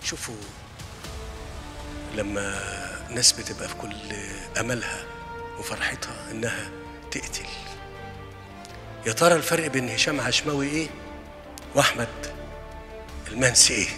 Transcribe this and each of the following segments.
شوفوا لما ناس بتبقى في كل املها وفرحتها انها تقتل يا ترى الفرق بين هشام عشماوي ايه واحمد المنسي ايه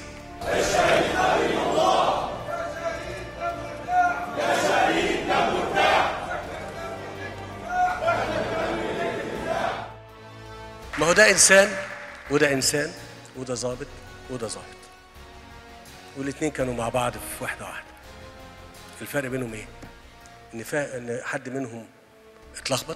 ما هو ده انسان وده انسان وده ظابط وده ظابط والاثنين كانوا مع بعض في واحده واحده الفرق بينهم ايه ان فا... ان حد منهم اتلخبط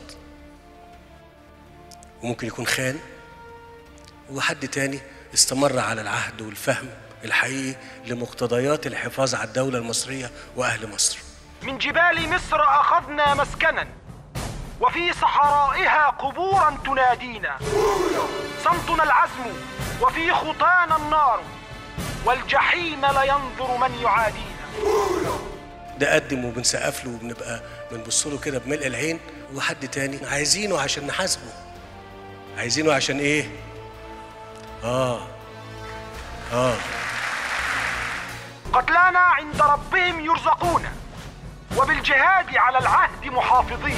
وممكن يكون خان وحد تاني استمر على العهد والفهم الحقيقي لمقتضيات الحفاظ على الدولة المصرية وأهل مصر من جبال مصر أخذنا مسكنا وفي صحرائها قبورا تنادينا صمتنا العزم وفي خطانا النار والجحيم لينظر من يعادينا ده قدم وبنسقف له وبنبقى بنبص له كده بملء العين وحد تاني عايزينه عشان نحاسبه عايزينه عشان ايه اه اه قتلانا عند ربهم يرزقون وبالجهاد على العهد محافظين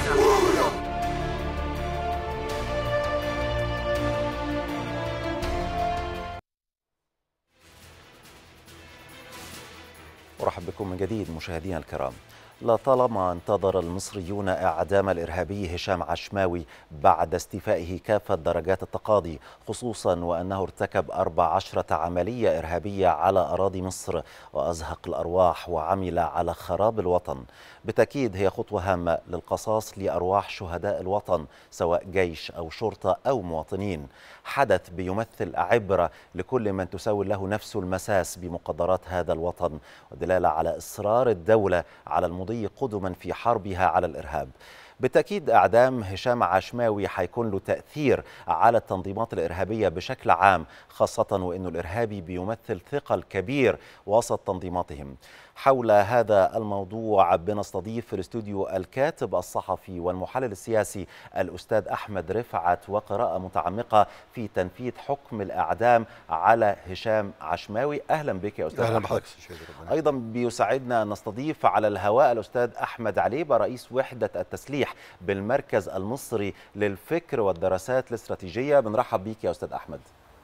أرحب بكم من جديد مشاهدينا الكرام لطالما انتظر المصريون إعدام الإرهابي هشام عشماوي بعد استيفائه كافة درجات التقاضي خصوصا وأنه ارتكب 14 عملية إرهابية على أراضي مصر وأزهق الأرواح وعمل على خراب الوطن بالتأكيد هي خطوة هامة للقصاص لأرواح شهداء الوطن سواء جيش أو شرطة أو مواطنين حدث بيمثل عبرة لكل من تساوي له نفس المساس بمقدرات هذا الوطن ودلالة على إصرار الدولة على المضي قدما في حربها على الإرهاب بالتأكيد إعدام هشام عشماوي حيكون له تأثير على التنظيمات الإرهابية بشكل عام خاصة وأنه الإرهابي بيمثل ثقل كبير وسط تنظيماتهم حول هذا الموضوع بنستضيف في الاستوديو الكاتب الصحفي والمحلل السياسي الأستاذ أحمد رفعت وقراءة متعمقة في تنفيذ حكم الإعدام على هشام عشماوي أهلا بك يا أستاذ اهلا أحمد. بحضرتك ايضا بيسعدنا ان نستضيف على الهواء الاستاذ احمد عليبه رئيس وحده التسليح بالمركز المصري للفكر والدراسات الاستراتيجيه بنرحب بيك يا استاذ احمد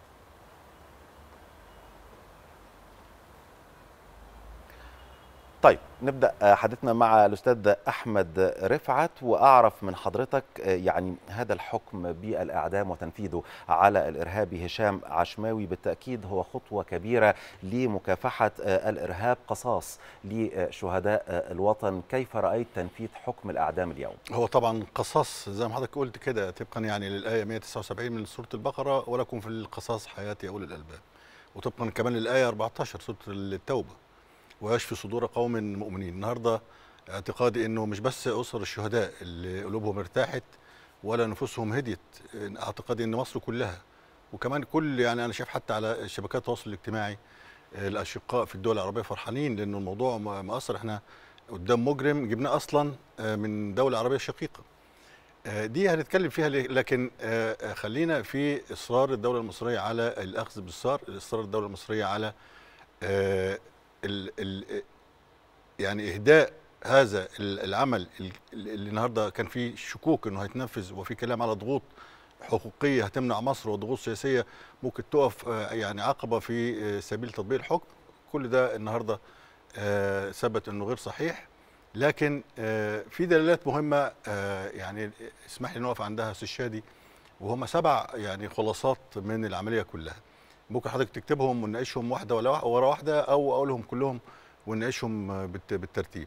طيب نبدا آه، حديثنا مع الاستاذ احمد رفعت واعرف من حضرتك آه، يعني هذا الحكم بالاعدام وتنفيذه على الارهابي هشام عشماوي بالتاكيد هو خطوه كبيره لمكافحه آه، الارهاب قصاص لشهداء آه، الوطن كيف رايت تنفيذ حكم الاعدام اليوم هو طبعا قصاص زي ما حضرتك قلت كده طبقا يعني للايه 179 من سوره البقره ولكم في القصاص حياه يا اولي الالباب وطبقا كمان للايه 14 سوره التوبه ويشفي صدور قوم مؤمنين النهارده اعتقادي انه مش بس اسر الشهداء اللي قلوبهم ارتاحت ولا نفوسهم هديت اعتقادي ان مصر كلها وكمان كل يعني انا شايف حتى على شبكات التواصل الاجتماعي الاشقاء في الدول العربيه فرحانين لانه الموضوع م- مأثر احنا قدام مجرم جبناه اصلا آه، من دوله عربيه شقيقه آه، دي هنتكلم فيها ليه؟ لكن آه، آه، خلينا في اصرار الدوله المصريه على الاخذ بالثار اصرار الدوله المصريه على آه، ال ال يعني اهداء هذا ال- العمل ال- اللي النهارده كان فيه شكوك انه هيتنفذ وفي كلام على ضغوط حقوقيه هتمنع مصر وضغوط سياسيه ممكن تقف آه، يعني عقبه في آه، سبيل تطبيق الحكم كل ده النهارده آه، ثبت انه غير صحيح لكن آه، في دلالات مهمه آه، يعني اسمح لي نقف عندها استاذ شادي وهم سبع يعني خلاصات من العمليه كلها ممكن حضرتك تكتبهم ونناقشهم واحده ولا وا- ورا واحده او اقولهم كلهم ونناقشهم آه، بالت- بالترتيب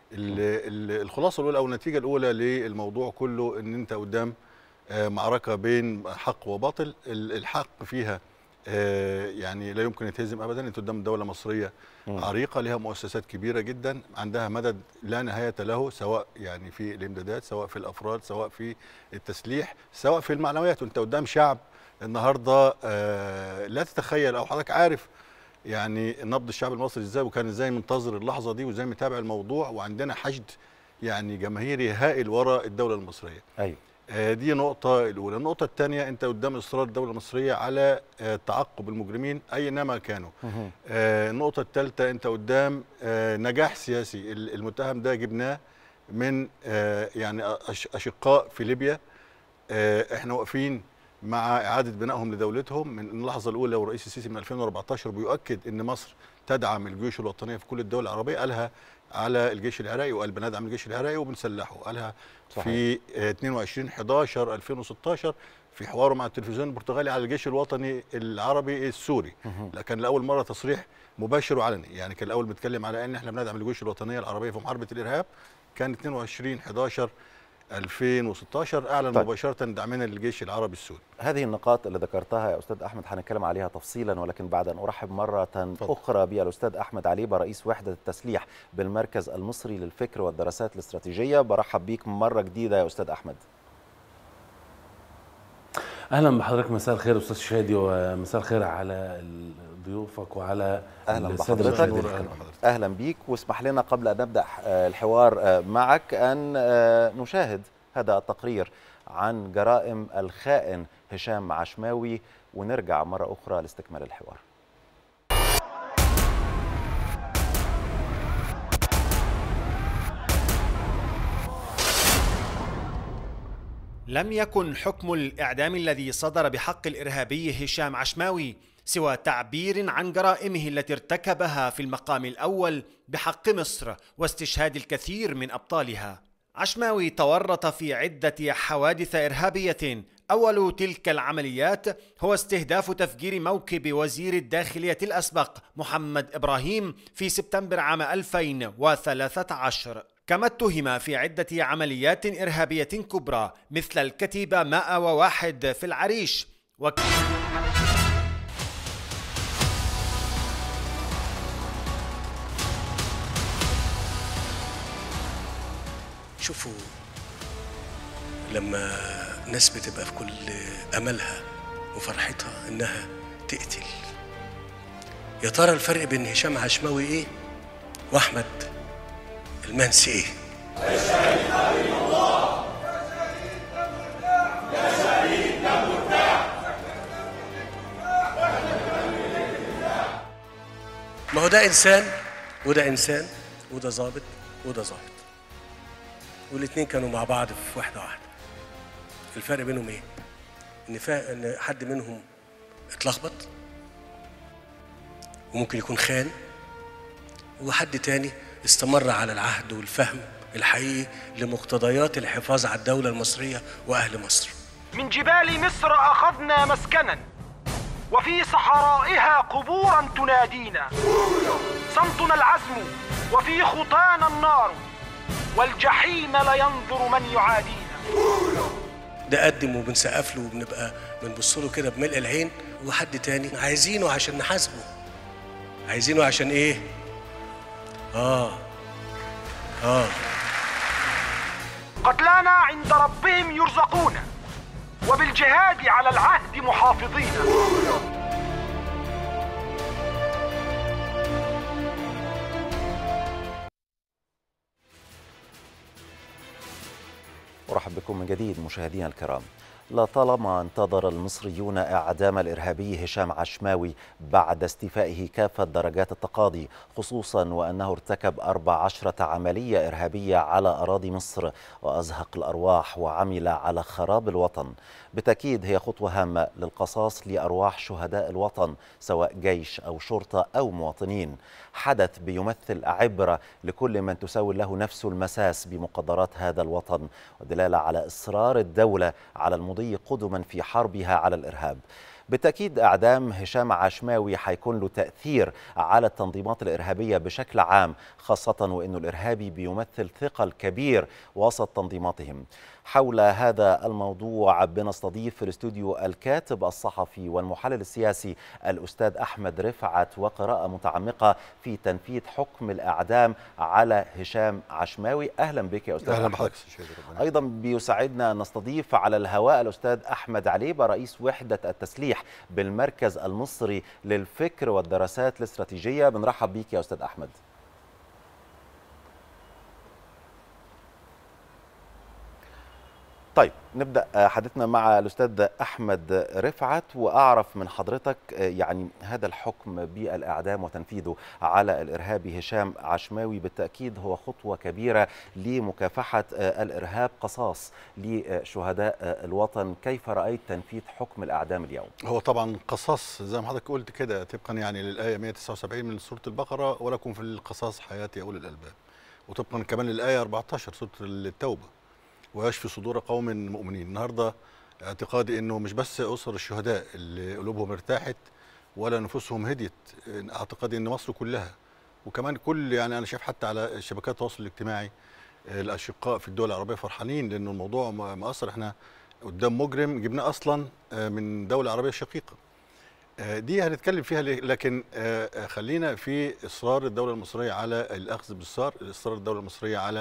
ال- ال- الخلاصه الاولى او النتيجه الاولى للموضوع كله ان انت قدام آه، معركه بين حق وباطل ال- الحق فيها آه، يعني لا يمكن يتهزم ابدا انت قدام دوله مصريه مم. عريقه لها مؤسسات كبيره جدا عندها مدد لا نهايه له سواء يعني في الامدادات سواء في الافراد سواء في التسليح سواء في المعنويات وانت قدام شعب النهارده آه، لا تتخيل او حضرتك عارف يعني نبض الشعب المصري ازاي وكان ازاي منتظر اللحظه دي وازاي متابع الموضوع وعندنا حشد يعني جماهيري هائل وراء الدوله المصريه ايوه آه، دي نقطة الأولى، النقطة الثانية أنت قدام إصرار الدولة المصرية على آه، تعقب المجرمين أينما كانوا. آه، النقطة الثالثة أنت قدام آه، نجاح سياسي، ال- المتهم ده جبناه من آه، يعني أش- أشقاء في ليبيا آه، احنا واقفين مع إعادة بنائهم لدولتهم من اللحظة الأولى والرئيس السيسي من 2014 بيؤكد أن مصر تدعم الجيوش الوطنية في كل الدول العربية قالها على الجيش العراقي وقال بندعم الجيش العراقي وبنسلحه قالها صحيح. في آه، 22 11 2016 في حواره مع التلفزيون البرتغالي على الجيش الوطني العربي السوري لا كان لاول مره تصريح مباشر وعلني يعني كان الاول بيتكلم على ان احنا بندعم الجيوش الوطنيه العربيه في محاربه الارهاب كان 22 11 2016 اعلن طيب. طيب. مباشره دعمنا للجيش العربي السوري هذه النقاط اللي ذكرتها يا أستاذ أحمد هنتكلم عليها تفصيلا ولكن بعد أن أرحب مرة أخرى بالأستاذ أحمد عليبة رئيس وحدة التسليح بالمركز المصري للفكر والدراسات الاستراتيجية برحب بيك مرة جديدة يا أستاذ أحمد اهلا بحضرتك مساء الخير استاذ شادي ومساء الخير على ضيوفك وعلى اهلا السادة بحضرتك المشاهدين أهلا الكرام. بحضرتك. اهلا بيك واسمح لنا قبل ان نبدا آه، الحوار آه، معك ان آه، نشاهد هذا التقرير عن جرائم الخائن هشام عشماوي ونرجع مره اخرى لاستكمال الحوار لم يكن حكم الإعدام الذي صدر بحق الإرهابي هشام عشماوي سوى تعبير عن جرائمه التي ارتكبها في المقام الأول بحق مصر واستشهاد الكثير من أبطالها. عشماوي تورط في عدة حوادث إرهابية أول تلك العمليات هو استهداف تفجير موكب وزير الداخلية الأسبق محمد إبراهيم في سبتمبر عام 2013 كما اتهم في عدة عمليات إرهابية كبرى مثل الكتيبة 101 في العريش وك... شوفوا لما ناس بتبقى في كل املها وفرحتها انها تقتل يا ترى الفرق بين هشام عشماوي ايه واحمد المنسي ايه ما هو ده انسان وده انسان وده ظابط وده ظابط والاتنين كانوا مع بعض في واحده واحده الفرق بينهم ايه ان فا... ان حد منهم اتلخبط وممكن يكون خان وحد تاني استمر على العهد والفهم الحقيقي لمقتضيات الحفاظ على الدولة المصرية وأهل مصر من جبال مصر أخذنا مسكنا وفي صحرائها قبورا تنادينا صمتنا العزم وفي خطانا النار والجحيم لينظر من يعادينا ده قدم وبنسقف له وبنبقى بنبص له كده بملء العين وحد تاني عايزينه عشان نحاسبه عايزينه عشان ايه اه اه قتلانا عند ربهم يرزقون وبالجهاد على العهد محافظين ارحب بكم من جديد مشاهدينا الكرام لطالما انتظر المصريون اعدام الارهابي هشام عشماوي بعد استيفائه كافه درجات التقاضي خصوصا وانه ارتكب 14 عمليه ارهابيه على اراضي مصر وازهق الارواح وعمل على خراب الوطن بالتاكيد هي خطوه هامه للقصاص لارواح شهداء الوطن سواء جيش او شرطه او مواطنين حدث بيمثل عبره لكل من تسول له نفسه المساس بمقدرات هذا الوطن ودلاله على اصرار الدوله على المضي قدما في حربها على الارهاب بالتأكيد إعدام هشام عشماوي حيكون له تأثير على التنظيمات الإرهابية بشكل عام خاصة وأن الإرهابي بيمثل ثقل كبير وسط تنظيماتهم حول هذا الموضوع بنستضيف في الاستوديو الكاتب الصحفي والمحلل السياسي الأستاذ أحمد رفعت وقراءة متعمقة في تنفيذ حكم الإعدام على هشام عشماوي أهلا بك يا أستاذ اهلا أحمد. بحضرتك يا أستاذ شادي، ربنا ايضا بيسعدنا ان نستضيف على الهواء الاستاذ احمد عليبه رئيس وحده التسليح بالمركز المصري للفكر والدراسات الاستراتيجيه بنرحب بيك يا استاذ احمد طيب نبدا آه، حديثنا مع الاستاذ احمد رفعت واعرف من حضرتك آه، يعني هذا الحكم بالاعدام وتنفيذه على الارهابي هشام عشماوي بالتاكيد هو خطوه كبيره لمكافحه آه، الارهاب قصاص لشهداء آه، الوطن كيف رايت تنفيذ حكم الاعدام اليوم هو طبعا قصاص زي ما حضرتك قلت كده طبقا يعني للايه 179 من سوره البقره ولكم في القصاص حياه يا اولي الالباب وطبقا كمان للايه 14 سوره التوبه ويشفي صدور قوم مؤمنين النهارده اعتقادي انه مش بس اسر الشهداء اللي قلوبهم ارتاحت ولا نفوسهم هديت اعتقادي ان مصر كلها وكمان كل يعني انا شايف حتى على شبكات التواصل الاجتماعي الاشقاء في الدول العربيه فرحانين لان الموضوع م- مأثر احنا قدام مجرم جبناه اصلا آه، من دوله عربيه شقيقه آه، دي هنتكلم فيها ليه؟ لكن آه، آه، خلينا في اصرار الدوله المصريه على الاخذ بالثار اصرار الدوله المصريه على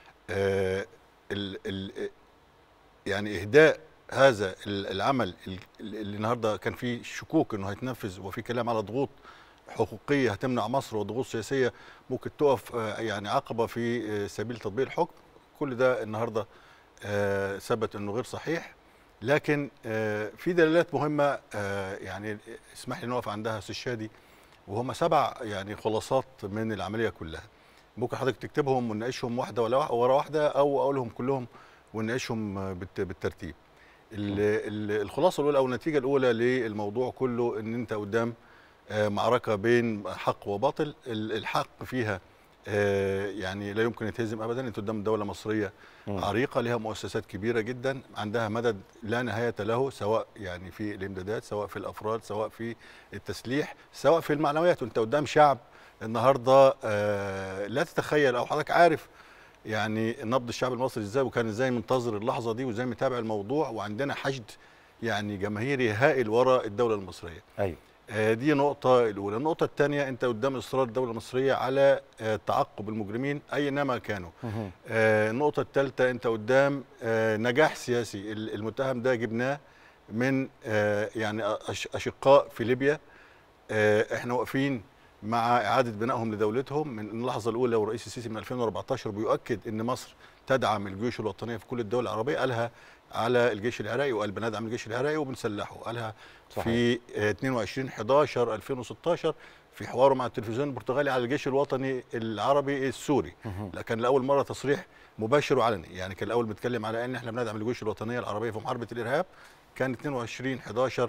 آه، ال ال يعني اهداء هذا ال- العمل ال- اللي النهارده كان فيه شكوك انه هيتنفذ وفي كلام على ضغوط حقوقيه هتمنع مصر وضغوط سياسيه ممكن تقف آه، يعني عقبه في آه، سبيل تطبيق الحكم كل ده النهارده آه، ثبت انه غير صحيح لكن آه، في دلالات مهمه آه، يعني اسمح لي نقف عندها استاذ شادي وهم سبع يعني خلاصات من العمليه كلها ممكن حضرتك تكتبهم ونناقشهم واحده ولا ورا واحده او اقولهم كلهم ونناقشهم آه، بالت- بالترتيب ال- ال- الخلاصه الاولى او النتيجه الاولى للموضوع كله ان انت قدام آه، معركه بين حق وباطل ال- الحق فيها آه، يعني لا يمكن يتهزم ابدا انت قدام دوله مصريه عريقه لها مؤسسات كبيره جدا عندها مدد لا نهايه له سواء يعني في الامدادات سواء في الافراد سواء في التسليح سواء في المعنويات وانت قدام شعب النهارده آه، لا تتخيل او حضرتك عارف يعني نبض الشعب المصري ازاي وكان ازاي منتظر اللحظه دي وازاي متابع الموضوع وعندنا حشد يعني جماهيري هائل وراء الدوله المصريه ايوه آه، دي نقطة الأولى، النقطة الثانية أنت قدام إصرار الدولة المصرية على آه، تعقب المجرمين أينما كانوا. آه، النقطة الثالثة أنت قدام آه، نجاح سياسي، ال- المتهم ده جبناه من آه، يعني أش- أشقاء في ليبيا آه، احنا واقفين مع إعادة بنائهم لدولتهم من اللحظة الأولى والرئيس السيسي من 2014 بيؤكد أن مصر تدعم الجيوش الوطنية في كل الدول العربية قالها على الجيش العراقي وقال بندعم الجيش العراقي وبنسلحه قالها صحيح. في آه، 22 11 2016 في حواره مع التلفزيون البرتغالي على الجيش الوطني العربي السوري لكن لاول مره تصريح مباشر وعلني يعني كان الاول بيتكلم على ان احنا بندعم الجيوش الوطنيه العربيه في محاربه الارهاب كان 22 11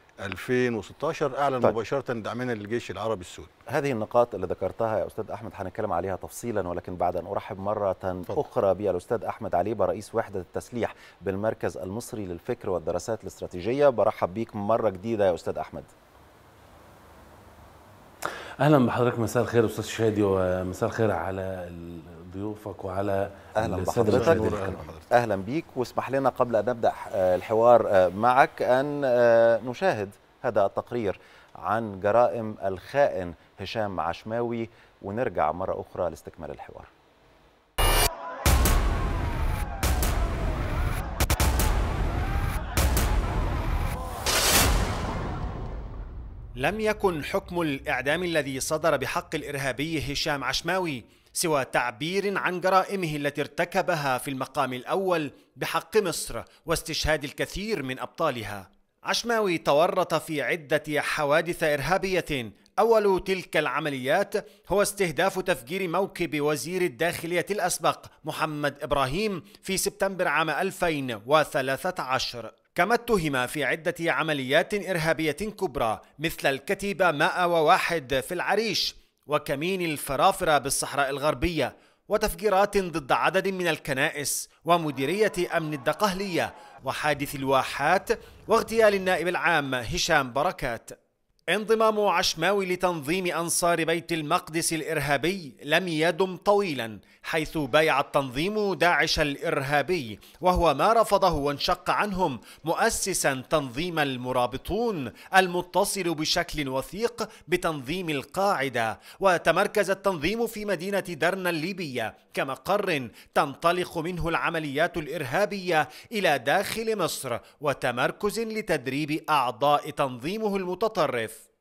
2016 اعلن طيب. طيب. مباشره دعمنا للجيش العربي السوري هذه النقاط اللي ذكرتها يا استاذ احمد هنتكلم عليها تفصيلا ولكن بعد ان ارحب مره اخرى بالاستاذ احمد عليبه رئيس وحده التسليح بالمركز المصري للفكر والدراسات الاستراتيجيه برحب بيك مره جديده يا استاذ احمد اهلا بحضرتك مساء الخير استاذ شادي ومساء الخير على ضيوفك وعلى اهلا السادة بحضرتك المشاهدين. أهلا بحضرتك. اهلا بيك واسمح لنا قبل ان نبدا آه، الحوار آه، معك ان آه، نشاهد هذا التقرير عن جرائم الخائن هشام عشماوي ونرجع مره اخرى لاستكمال الحوار لم يكن حكم الإعدام الذي صدر بحق الإرهابي هشام عشماوي سوى تعبير عن جرائمه التي ارتكبها في المقام الأول بحق مصر واستشهاد الكثير من أبطالها. عشماوي تورط في عدة حوادث إرهابية أول تلك العمليات هو استهداف تفجير موكب وزير الداخلية الأسبق محمد إبراهيم في سبتمبر عام 2013 كما اتهم في عدة عمليات إرهابية كبرى مثل الكتيبة 101 في العريش وكمين الفرافرة بالصحراء الغربية وتفجيرات ضد عدد من الكنائس ومديرية أمن الدقهلية وحادث الواحات واغتيال النائب العام هشام بركات انضمام عشماوي لتنظيم أنصار بيت المقدس الإرهابي لم يدم طويلا حيث بايع التنظيم داعش الإرهابي وهو ما رفضه وانشق عنهم مؤسسا تنظيم المرابطون المتصل بشكل وثيق بتنظيم القاعدة وتمركز التنظيم في مدينة درنا الليبية كمقر تنطلق منه العمليات الإرهابية إلى داخل مصر وتمركز لتدريب أعضاء تنظيمه المتطرف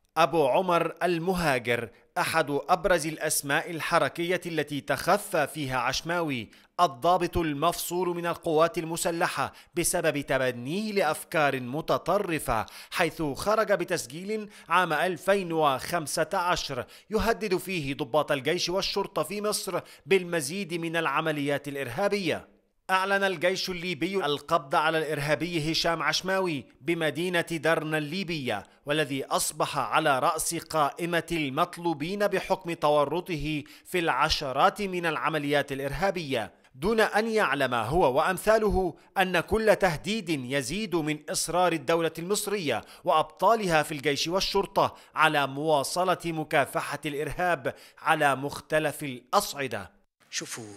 أبو عمر المهاجر أحد أبرز الأسماء الحركية التي تخفى فيها عشماوي الضابط المفصول من القوات المسلحة بسبب تبنيه لأفكار متطرفة حيث خرج بتسجيل عام 2015 يهدد فيه ضباط الجيش والشرطة في مصر بالمزيد من العمليات الإرهابية أعلن الجيش الليبي القبض على الإرهابي هشام عشماوي بمدينة درنا الليبية والذي أصبح على رأس قائمة المطلوبين بحكم تورطه في العشرات من العمليات الإرهابية دون أن يعلم هو وأمثاله أن كل تهديد يزيد من إصرار الدولة المصرية وأبطالها في الجيش والشرطة على مواصلة مكافحة الإرهاب على مختلف الأصعدة شوفوا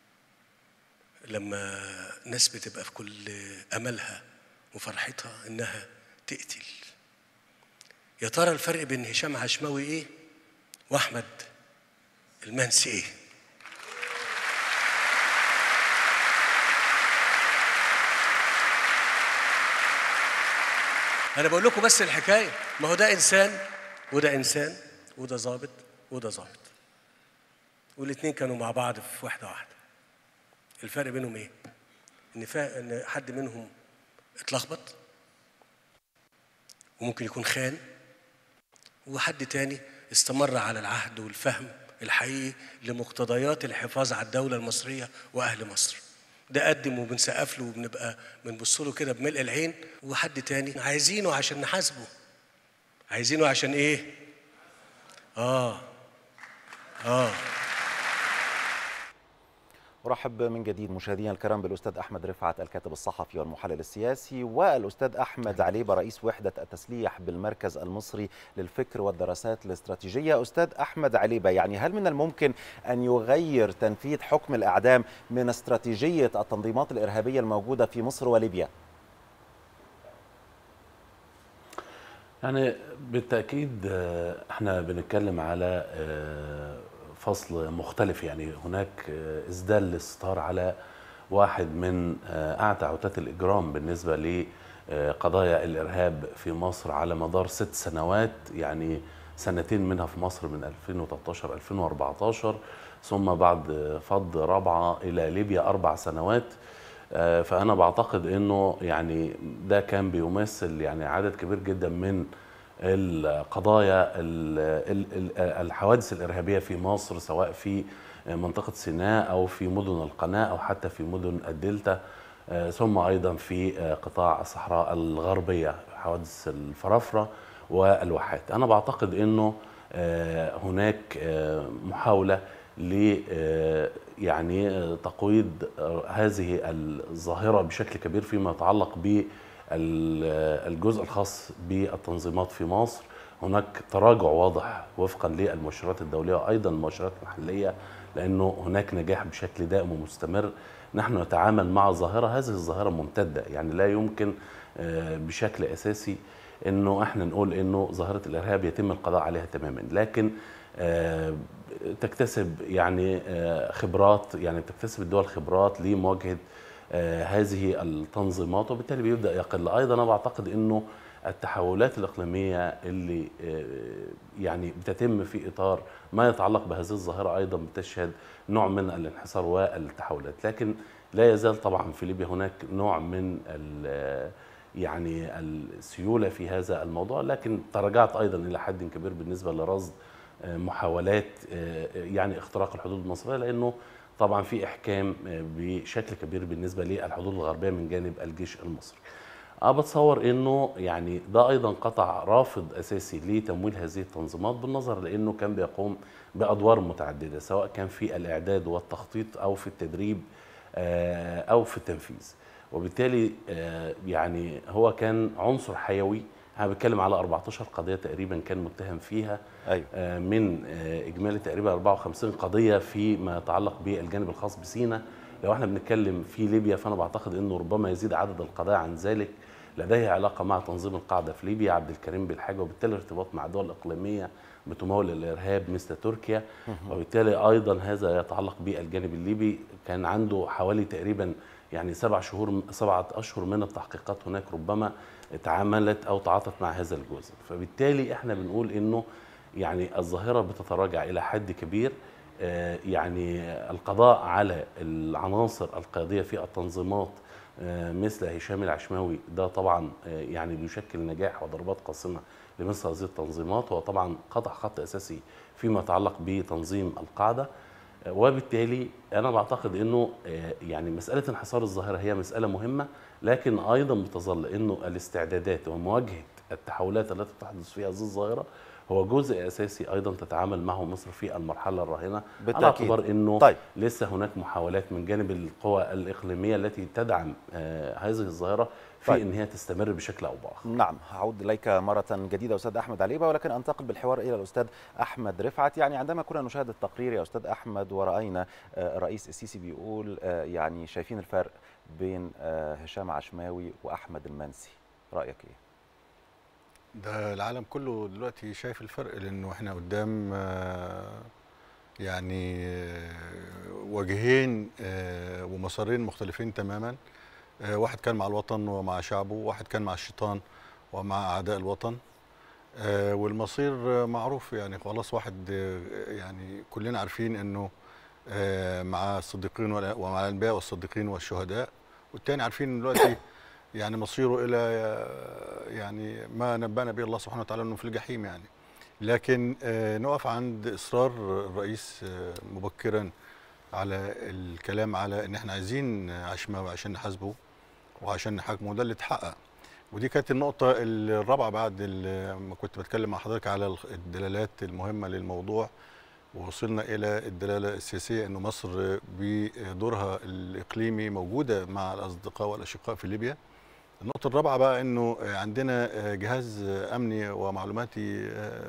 لما ناس بتبقى في كل املها وفرحتها انها تقتل يا ترى الفرق بين هشام عشماوي ايه واحمد المنسي ايه انا بقول لكم بس الحكايه ما هو ده انسان وده انسان وده ظابط وده ظابط والاثنين كانوا مع بعض في واحده واحده الفرق بينهم ايه؟ ان فا... ان حد منهم اتلخبط وممكن يكون خان وحد تاني استمر على العهد والفهم الحقيقي لمقتضيات الحفاظ على الدولة المصرية وأهل مصر ده قدم وبنسقف له وبنبقى بنبص له كده بملء العين وحد تاني عايزينه عشان نحاسبه عايزينه عشان ايه؟ اه اه أرحب من جديد مشاهدينا الكرام بالأستاذ أحمد رفعت الكاتب الصحفي والمحلل السياسي والأستاذ أحمد عليبة رئيس وحدة التسليح بالمركز المصري للفكر والدراسات الاستراتيجية أستاذ أحمد عليبة يعني هل من الممكن أن يغير تنفيذ حكم الإعدام من استراتيجية التنظيمات الإرهابية الموجودة في مصر وليبيا؟ يعني بالتأكيد احنا بنتكلم على فصل مختلف يعني هناك ازدال الاستار على واحد من اعتى عتات الاجرام بالنسبه لقضايا الارهاب في مصر على مدار ست سنوات يعني سنتين منها في مصر من 2013 2014 ثم بعد فض رابعه الى ليبيا اربع سنوات فانا بعتقد انه يعني ده كان بيمثل يعني عدد كبير جدا من القضايا الحوادث الارهابيه في مصر سواء في منطقه سيناء او في مدن القناه او حتى في مدن الدلتا ثم ايضا في قطاع الصحراء الغربيه حوادث الفرافره والواحات انا بعتقد انه هناك محاوله ل يعني تقويض هذه الظاهره بشكل كبير فيما يتعلق ب الجزء الخاص بالتنظيمات في مصر هناك تراجع واضح وفقا للمؤشرات الدوليه وايضا المؤشرات المحليه لانه هناك نجاح بشكل دائم ومستمر نحن نتعامل مع ظاهره هذه الظاهره ممتده يعني لا يمكن بشكل اساسي انه احنا نقول انه ظاهره الارهاب يتم القضاء عليها تماما لكن تكتسب يعني خبرات يعني تكتسب الدول خبرات لمواجهه هذه التنظيمات وبالتالي بيبدا يقل ايضا انا بعتقد انه التحولات الاقليميه اللي يعني بتتم في اطار ما يتعلق بهذه الظاهره ايضا بتشهد نوع من الانحسار والتحولات لكن لا يزال طبعا في ليبيا هناك نوع من يعني السيوله في هذا الموضوع لكن تراجعت ايضا الى حد كبير بالنسبه لرصد محاولات يعني اختراق الحدود المصريه لانه طبعا في احكام بشكل كبير بالنسبه للحدود الغربيه من جانب الجيش المصري. أنا بتصور انه يعني ده ايضا قطع رافض اساسي لتمويل هذه التنظيمات بالنظر لانه كان بيقوم بادوار متعدده سواء كان في الاعداد والتخطيط او في التدريب او في التنفيذ. وبالتالي يعني هو كان عنصر حيوي انا بتكلم على 14 قضيه تقريبا كان متهم فيها أيوة. من اجمالي تقريبا 54 قضيه فيما يتعلق بالجانب الخاص بسينا لو احنا بنتكلم في ليبيا فانا بعتقد انه ربما يزيد عدد القضايا عن ذلك لديه علاقه مع تنظيم القاعده في ليبيا عبد الكريم بالحاجه وبالتالي ارتباط مع دول اقليميه بتمول الارهاب مثل تركيا وبالتالي ايضا هذا يتعلق بالجانب الليبي كان عنده حوالي تقريبا يعني سبع شهور سبعة أشهر من التحقيقات هناك ربما تعاملت أو تعاطت مع هذا الجزء فبالتالي احنا بنقول إنه يعني الظاهرة بتتراجع إلى حد كبير آه، يعني القضاء على العناصر القيادية في التنظيمات آه، مثل هشام العشماوي ده طبعا آه، يعني بيشكل نجاح وضربات قاسمة لمثل هذه التنظيمات هو طبعا قطع خط أساسي فيما يتعلق بتنظيم القاعدة آه، وبالتالي أنا بعتقد أنه آه، يعني مسألة انحصار الظاهرة هي مسألة مهمة لكن أيضا بتظل أنه الاستعدادات ومواجهة التحولات التي تحدث في هذه الظاهرة هو جزء اساسي ايضا تتعامل معه مصر في المرحله الراهنه على بالتأكيد. اعتبار انه طيب. لسه هناك محاولات من جانب القوى الاقليميه التي تدعم آه، هذه الظاهره في طيب. ان هي تستمر بشكل او باخر نعم هعود اليك مره جديده استاذ احمد عليبه ولكن انتقل بالحوار الى الاستاذ احمد رفعت يعني عندما كنا نشاهد التقرير يا استاذ احمد وراينا آه، الرئيس السيسي بيقول آه، يعني شايفين الفرق بين آه، هشام عشماوي واحمد المنسي رايك ايه ده العالم كله دلوقتي شايف الفرق لانه احنا قدام آه، يعني آه، وجهين آه، ومسارين مختلفين تماما آه، واحد كان مع الوطن ومع شعبه واحد كان مع الشيطان ومع اعداء الوطن آه، والمصير آه، معروف يعني خلاص واحد آه، يعني كلنا عارفين انه آه، مع الصديقين ولا- ومع الانبياء والصديقين والشهداء والتاني عارفين إن دلوقتي يعني مصيره الى آه، يعني ما نبأنا به الله سبحانه وتعالى انه في الجحيم يعني لكن آه، نقف عند اصرار الرئيس آه، مبكرا على الكلام على ان احنا عايزين عشماوي عشان نحاسبه وعشان نحاكمه ده اللي اتحقق ودي كانت النقطة الرابعة بعد ال- ما كنت بتكلم مع حضرتك على الخ- الدلالات المهمة للموضوع ووصلنا إلى الدلالة السياسية أنه مصر بدورها الإقليمي موجودة مع الأصدقاء والأشقاء في ليبيا النقطة الرابعة بقى أنه عندنا جهاز أمني ومعلوماتي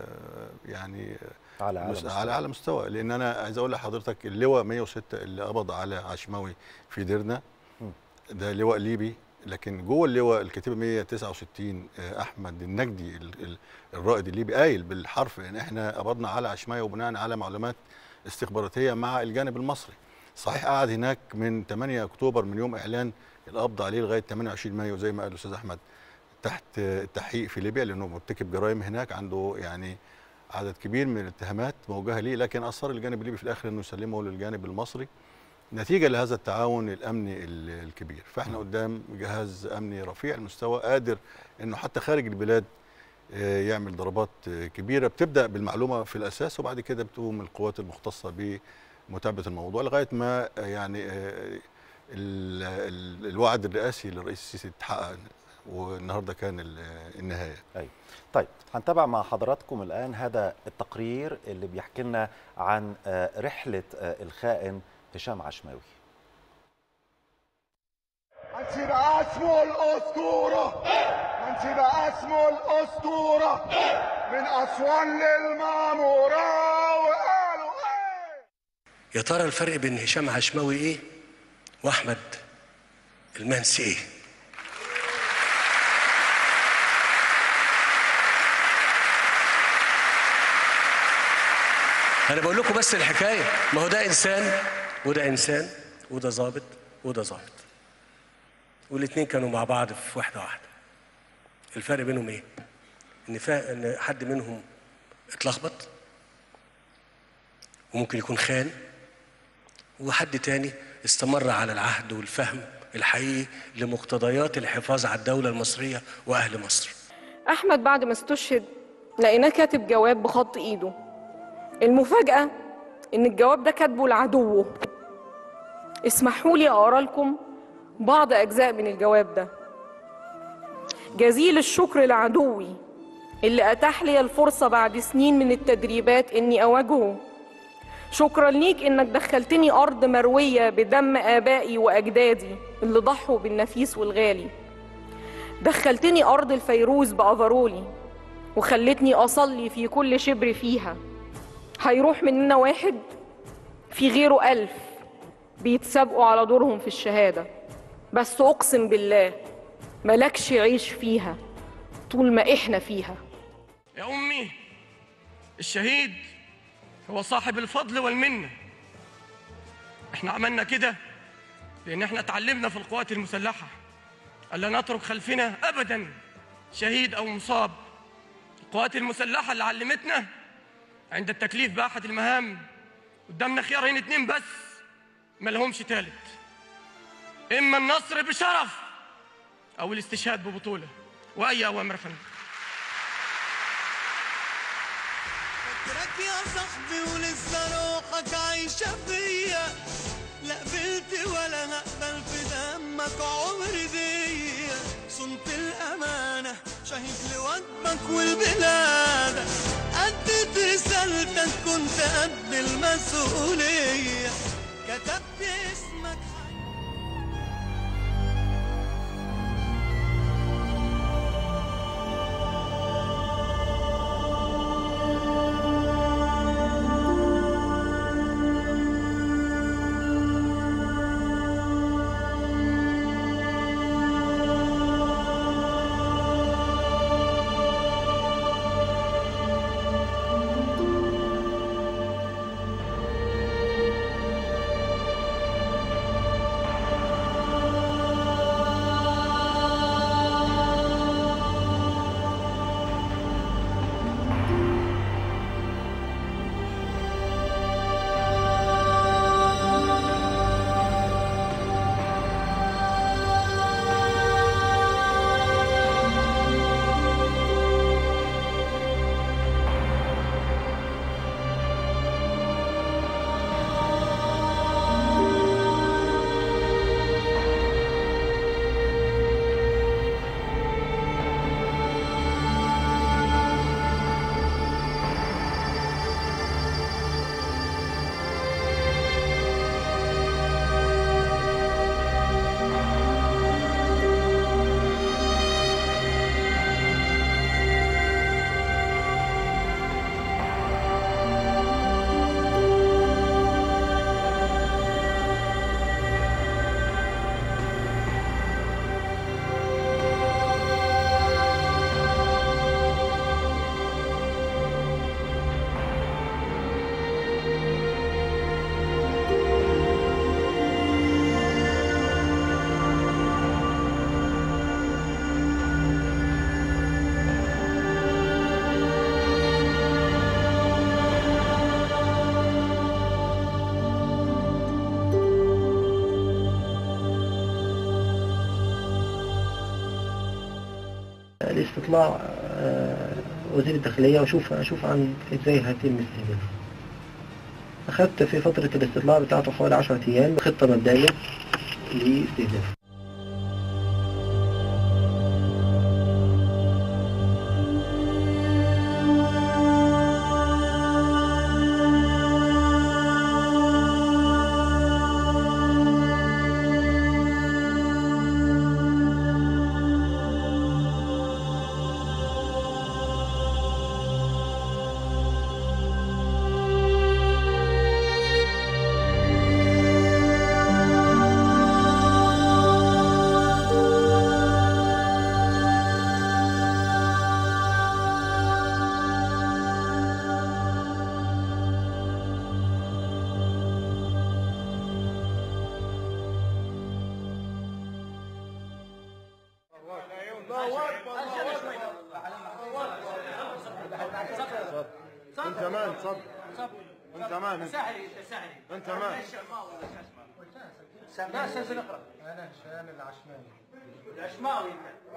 يعني على على مس- مستوى. على اعلى مستوى لان انا عايز اقول لحضرتك اللواء 106 اللي قبض على عشماوي في ديرنا مم. ده لواء ليبي لكن جوه اللواء الكتيبه 169 آه، احمد النجدي ال- ال- الرائد الليبي قايل بالحرف ان احنا قبضنا على عشماوي وبناء على معلومات استخباراتيه مع الجانب المصري صحيح قعد هناك من 8 اكتوبر من يوم اعلان القبض عليه لغايه 28 مايو زي ما قال الاستاذ احمد تحت التحقيق في ليبيا لانه مرتكب جرائم هناك عنده يعني عدد كبير من الاتهامات موجهه ليه لكن اصر الجانب الليبي في الاخر انه يسلمه للجانب المصري نتيجه لهذا التعاون الامني ال- الكبير فاحنا قدام جهاز امني رفيع المستوى قادر انه حتى خارج البلاد آه، يعمل ضربات آه، كبيره بتبدا بالمعلومه في الاساس وبعد كده بتقوم القوات المختصه بمتابعه الموضوع لغايه ما آه، يعني آه، ال- ال- الوعد الرئاسي للرئيس السيسي اتحقق والنهارده كان ال- النهايه أيوة. طيب هنتابع مع حضراتكم الآن هذا التقرير اللي بيحكي لنا عن آه، رحلة آه، الخائن هشام عشماوي انت باسمه الاسطوره انت باسمه الاسطوره من اسوان للماموره وقالوا ايه يا ترى الفرق بين هشام عشماوي ايه واحمد المنسي ايه انا بقول لكم بس الحكايه ما هو ده انسان وده انسان وده ظابط وده ظابط والاثنين كانوا مع بعض في واحده واحده الفرق بينهم ايه ان فا... ان حد منهم اتلخبط وممكن يكون خان وحد تاني استمر على العهد والفهم الحقيقي لمقتضيات الحفاظ على الدولة المصرية وأهل مصر أحمد بعد ما استشهد لقيناه كاتب جواب بخط إيده المفاجأة إن الجواب ده كاتبه لعدوه اسمحوا لي أقرأ لكم بعض أجزاء من الجواب ده جزيل الشكر لعدوي اللي أتاح لي الفرصة بعد سنين من التدريبات إني أواجهه شكرا ليك إنك دخلتني أرض مروية بدم آبائي وأجدادي اللي ضحوا بالنفيس والغالي دخلتني أرض الفيروز بأفرولي وخلتني أصلي في كل شبر فيها هيروح مننا واحد في غيره ألف بيتسابقوا على دورهم في الشهادة بس أقسم بالله ملكش عيش فيها طول ما إحنا فيها يا أمي الشهيد هو صاحب الفضل والمنة احنا عملنا كده لأن احنا اتعلمنا في القوات المسلحة ألا نترك خلفنا أبدا شهيد أو مصاب القوات المسلحة اللي علمتنا عند التكليف بأحد المهام قدامنا خيارين اتنين بس ما لهمش تالت إما النصر بشرف أو الاستشهاد ببطولة وأي أوامر يا فندم فاكرك يا صاحبي ولسه روحك عايشة فيا لا قبلت ولا هقبل في دمك عمري ديا صنت الأمانة شهيد لوجبك والبلادك أديت رسالتك كنت قد المسؤولية كتبت اسمك الاستطلاع آه، وزير الداخلية وأشوف أشوف عن إزاي هيتم استهدافه. أخذت في فترة الاستطلاع بتاعته حوالي 10 أيام خطة مبدئية لاستهدافه. انت مان صب انت مان انت انت مان لا أساس نقرأ أنا هشام العشماوي. العشماوي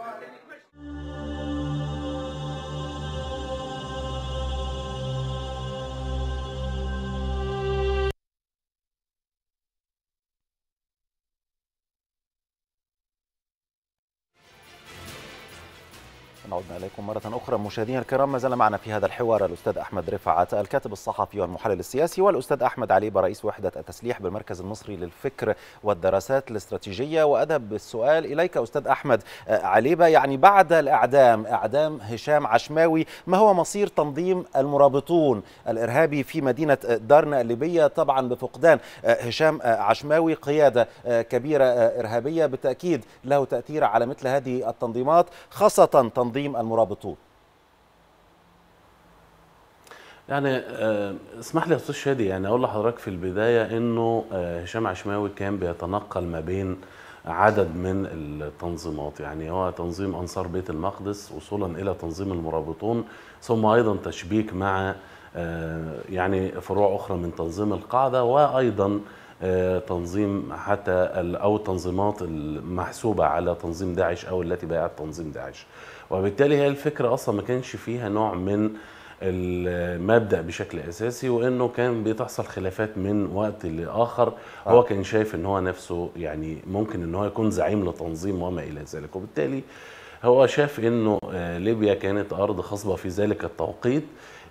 عدنا إليكم مرة أخرى مشاهدينا الكرام ما زال معنا في هذا الحوار الأستاذ أحمد رفعت الكاتب الصحفي والمحلل السياسي والأستاذ أحمد عليبة رئيس وحدة التسليح بالمركز المصري للفكر والدراسات الاستراتيجية وأذهب بالسؤال إليك أستاذ أحمد آه، عليبة يعني بعد الإعدام إعدام هشام عشماوي ما هو مصير تنظيم المرابطون الإرهابي في مدينة آه، دارنا الليبية طبعا بفقدان آه، هشام آه، عشماوي قيادة آه، كبيرة آه، إرهابية بالتأكيد له تأثير على مثل هذه التنظيمات خاصة تنظيم المرابطون يعني آه، اسمح لي يا استاذ شادي يعني اقول لحضرتك في البدايه انه آه، هشام عشماوي كان بيتنقل ما بين عدد من التنظيمات يعني هو تنظيم انصار بيت المقدس وصولا الى تنظيم المرابطون ثم ايضا تشبيك مع آه، يعني فروع اخرى من تنظيم القاعده وايضا آه، تنظيم حتى ال- او التنظيمات المحسوبه على تنظيم داعش او التي بايعت تنظيم داعش وبالتالي هي الفكره اصلا ما كانش فيها نوع من المبدا بشكل اساسي وانه كان بتحصل خلافات من وقت لاخر هو كان شايف ان هو نفسه يعني ممكن ان هو يكون زعيم لتنظيم وما الى ذلك وبالتالي هو شاف انه آه، ليبيا كانت ارض خصبه في ذلك التوقيت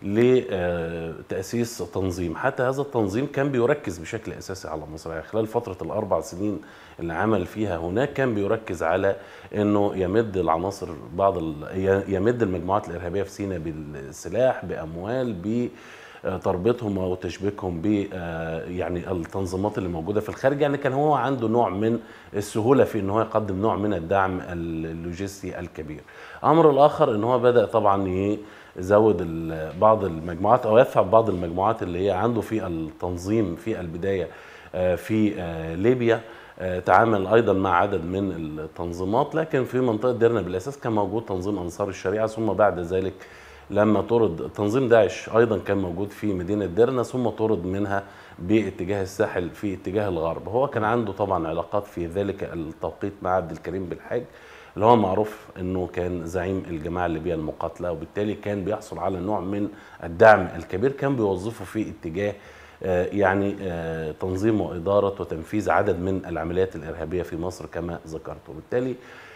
لتاسيس تنظيم حتى هذا التنظيم كان بيركز بشكل اساسي على مصر يعني خلال فتره الاربع سنين اللي عمل فيها هناك كان بيركز على انه يمد العناصر بعض ال- يمد المجموعات الارهابيه في سيناء بالسلاح باموال ب تربيطهم او تشبيكهم ب آه، يعني التنظيمات اللي موجوده في الخارج يعني كان هو عنده نوع من السهوله في ان هو يقدم نوع من الدعم اللوجستي الكبير. الامر الاخر ان هو بدا طبعا يزود ال- بعض المجموعات او يدفع بعض المجموعات اللي هي عنده في التنظيم في البدايه آه، في آه، ليبيا آه، تعامل ايضا مع عدد من التنظيمات لكن في منطقه ديرنا بالاساس كان موجود تنظيم انصار الشريعه ثم بعد ذلك لما طرد تنظيم داعش ايضا كان موجود في مدينه ديرنا ثم طرد منها باتجاه الساحل في اتجاه الغرب هو كان عنده طبعا علاقات في ذلك التوقيت مع عبد الكريم بالحاج اللي هو معروف انه كان زعيم الجماعه الليبيه المقاتله وبالتالي كان بيحصل على نوع من الدعم الكبير كان بيوظفه في اتجاه آه، يعني آه، تنظيم واداره وتنفيذ عدد من العمليات الارهابيه في مصر كما ذكرت وبالتالي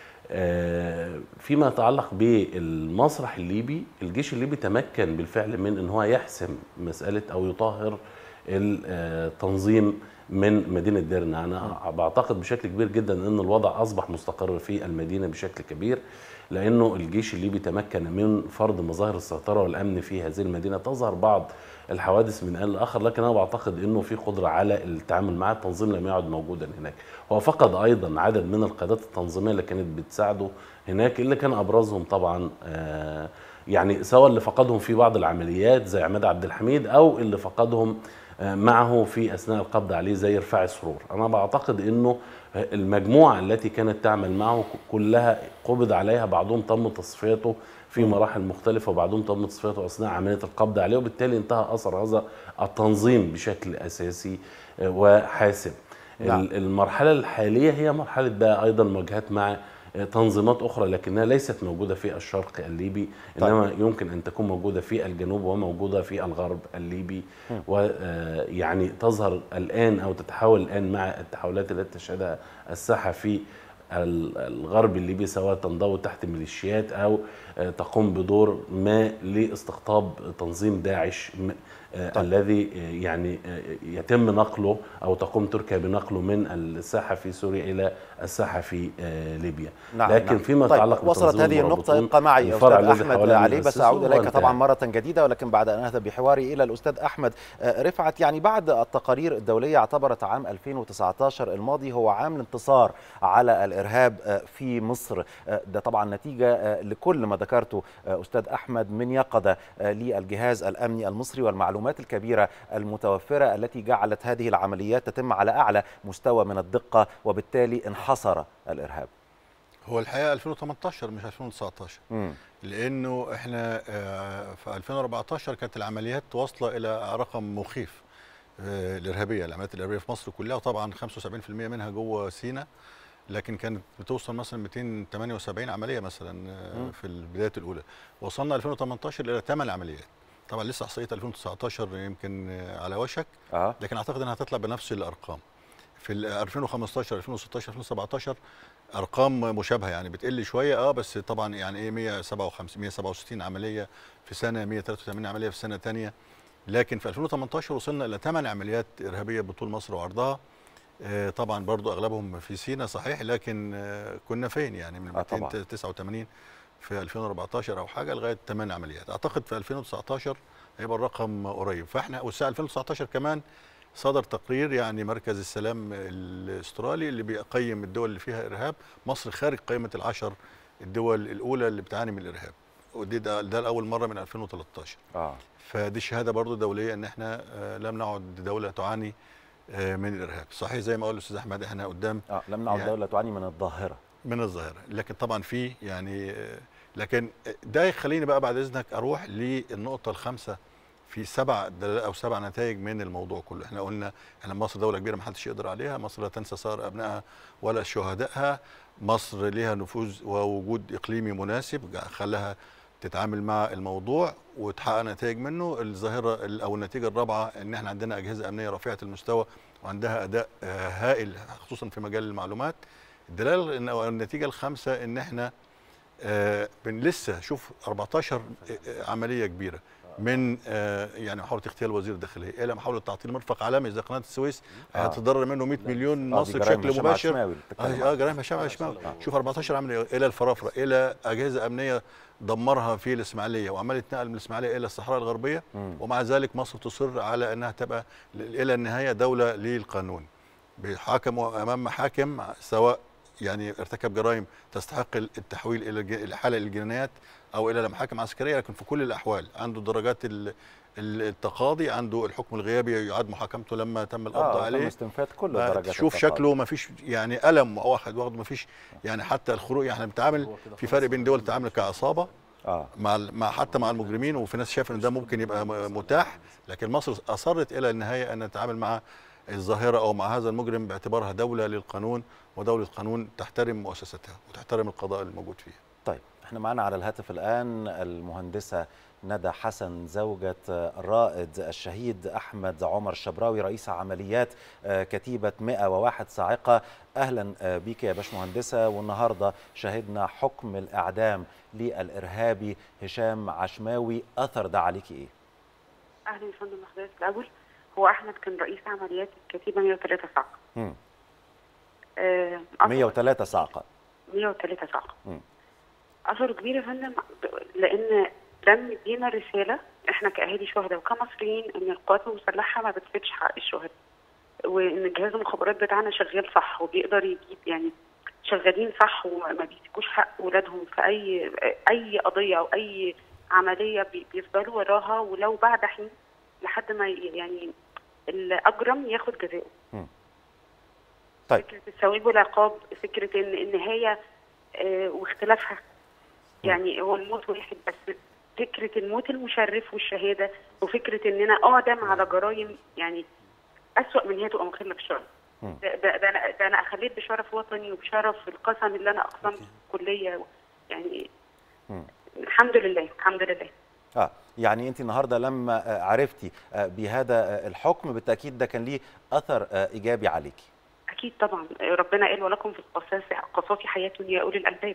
آه، فيما يتعلق بالمسرح الليبي الجيش الليبي تمكن بالفعل من ان هو يحسم مساله او يطهر التنظيم من مدينه ديرنا انا بعتقد بشكل كبير جدا ان الوضع اصبح مستقر في المدينه بشكل كبير لانه الجيش الليبي تمكن من فرض مظاهر السيطره والامن في هذه المدينه تظهر بعض الحوادث من ان لاخر لكن انا بعتقد انه في قدره على التعامل مع التنظيم لم يعد موجودا هناك هو فقد ايضا عدد من القيادات التنظيميه اللي كانت بتساعده هناك اللي كان ابرزهم طبعا آه، يعني سواء اللي فقدهم في بعض العمليات زي عماد عبد الحميد او اللي فقدهم آه، معه في اثناء القبض عليه زي رفاعي سرور انا بعتقد انه المجموعه التي كانت تعمل معه كلها قبض عليها بعضهم تم تصفيته في مراحل مختلفه وبعضهم تم تصفيته اثناء عمليه القبض عليه وبالتالي انتهى اثر هذا التنظيم بشكل اساسي آه، وحاسم نعم. ال- المرحله الحاليه هي مرحله بقى ايضا مواجهات مع آه، تنظيمات اخرى لكنها ليست موجوده في الشرق الليبي طيب. انما يمكن ان تكون موجوده في الجنوب وموجوده في الغرب الليبي ويعني تظهر الان او تتحول الان مع التحولات التي تشهدها الساحه في ال- الغرب الليبي سواء تنضوي تحت ميليشيات او آه، تقوم بدور ما لاستقطاب تنظيم داعش م- آه، الذي آه، يعني آه، يتم نقله او تقوم تركيا بنقله من الساحه في سوريا الى الساحه في آه، ليبيا نعم لكن نعم. فيما طيب يتعلق وصلت بتنظيم هذه النقطة المرابطون، ابقى معي الفرع أستاذ الذي أحمد حاولنا علي بس نأسسه أعود هو إليك انتهى. طبعا مرة جديدة ولكن بعد أن أذهب بحواري إلى الأستاذ أحمد آه، رفعت يعني بعد التقارير الدولية اعتبرت عام 2019 الماضي هو عام الانتصار على الإرهاب آه، في مصر آه، ده طبعا نتيجة آه، لكل ما ذكرته آه، أستاذ أحمد من يقظة آه، للجهاز الأمني المصري والمعلومات الكبيرة المتوفرة التي جعلت هذه العمليات تتم على أعلى مستوى من الدقة وبالتالي انحصر الإرهاب هو الحقيقه 2018 مش 2019 مم. لانه احنا آه، في 2014 كانت العمليات واصله الى رقم مخيف آه، الارهابيه العمليات الارهابيه في مصر كلها وطبعا 75% منها جوه سيناء لكن كانت بتوصل مثلا 278 عمليه مثلا آه، مم. في البدايات الاولى وصلنا 2018 الى 8 عمليات طبعا لسه احصائيه 2019 يمكن آه، على وشك آه. لكن اعتقد انها هتطلع بنفس الارقام في ال 2015 2016 2017 ارقام مشابهه يعني بتقل شويه اه بس طبعا يعني ايه 157 167 عمليه في سنه 183 عمليه في سنه ثانيه لكن في 2018 وصلنا الى 8 عمليات ارهابيه بطول مصر وعرضها آه طبعا برضو اغلبهم في سينا صحيح لكن آه كنا فين يعني من آه طبعاً. 289 في 2014 او حاجه لغايه 8 عمليات اعتقد في 2019 هيبقى الرقم قريب فاحنا والساعه 2019 كمان صدر تقرير يعني مركز السلام الاسترالي اللي بيقيم الدول اللي فيها ارهاب مصر خارج قائمه العشر الدول الاولى اللي بتعاني من الارهاب ودي ده, ده لاول مره من 2013 اه فدي شهاده برضو دوليه ان احنا آه، لم نعد دوله تعاني آه، من الارهاب صحيح زي ما قال الاستاذ احمد احنا قدام اه لم نعد يعني- دوله تعاني من الظاهره من الظاهره لكن طبعا في يعني آه، لكن ده يخليني بقى بعد اذنك اروح للنقطه الخامسه في سبع دلالات او سبع نتائج من الموضوع كله احنا قلنا احنا مصر دوله كبيره ما حدش يقدر عليها مصر لا تنسى صار ابنائها ولا شهدائها مصر ليها نفوذ ووجود اقليمي مناسب خلاها تتعامل مع الموضوع وتحقق نتائج منه الظاهره ال- او النتيجه الرابعه ان احنا عندنا اجهزه امنيه رفيعه المستوى وعندها اداء آه، هائل خصوصا في مجال المعلومات الدلاله إن- أو النتيجه الخامسه ان احنا آه، بن لسه شوف 14 آه، عمليه كبيره من آه، يعني محاوله اغتيال وزير الداخليه الى محاوله تعطيل مرفق عالمي زي قناه السويس آه. هيتضرر منه 100 مليون آه، دي مصري جرائم بشكل هشام مباشر عشماوي اللي بتتكلم اه آه، جرائم هشام عشماوي شوف 14 عمليه الى الفرافره الى اجهزه امنيه دمرها في الاسماعيليه وعمال يتنقل من الاسماعيليه الى الصحراء الغربيه مم. ومع ذلك مصر تصر على انها تبقى ل- الى النهايه دوله للقانون بيحاكموا امام محاكم سواء يعني ارتكب جرائم تستحق التحويل الى الج- الحاله الجنايات او الى محاكم عسكريه لكن في كل الاحوال عنده درجات ال- ال- التقاضي عنده الحكم الغيابي يعاد محاكمته لما تم القبض اه تم عليه استنفاد كل ما درجات تشوف التقاضي. شكله ما فيش يعني الم واحد واخد ما فيش يعني حتى الخروج احنا بنتعامل في فرق بين دول تتعامل كعصابه اه مع ال- مع حتى مع المجرمين وفي ناس شايفه ان ده ممكن يبقى م- متاح لكن مصر اصرت الى النهايه ان تتعامل مع الظاهره او مع هذا المجرم باعتبارها دوله للقانون ودوله قانون تحترم مؤسستها وتحترم القضاء الموجود فيها. طيب احنا معنا على الهاتف الآن المهندسة ندى حسن زوجة الرائد الشهيد أحمد عمر الشبراوي رئيس عمليات آه، كتيبة 101 صاعقة أهلا آه، بيك يا باشمهندسة والنهاردة شهدنا حكم الإعدام للإرهابي هشام عشماوي أثر ده عليكي إيه؟ اهلا يا فندم حضرتك الاول هو احمد كان رئيس عمليات الكتيبه 103 صعقه مم. آه، أثر- 103 صاعقة 103 صعقه مم. اثره كبير يا فندم لان ده مدينا رساله احنا كاهالي شهداء وكمصريين ان القوات المسلحه ما بتفيدش حق الشهداء وان جهاز المخابرات بتاعنا شغال صح وبيقدر يجيب يعني شغالين صح وما بيسيبوش حق ولادهم في اي اي قضيه او اي عمليه بي- بيفضلوا وراها ولو بعد حين لحد ما ي- يعني الاجرم ياخد جزاؤه طيب فكره الثواب والعقاب فكره ان النهايه آه، واختلافها يعني هو الموت واحد بس فكره الموت المشرف والشهاده وفكره ان انا اعدم على جرائم يعني اسوأ من هي تبقى مخله بالشرف مم. ده, ده, ده, انا ده انا اخليت بشرف وطني وبشرف القسم اللي انا اقسمت في الكليه يعني مم. الحمد لله الحمد لله اه يعني انت النهارده لما آه، عرفتي آه، بهذا آه، الحكم بالتاكيد ده كان ليه اثر آه، ايجابي عليكي اكيد طبعا ربنا قال ولكم في القصاص قصاص حياه يا اولي الالباب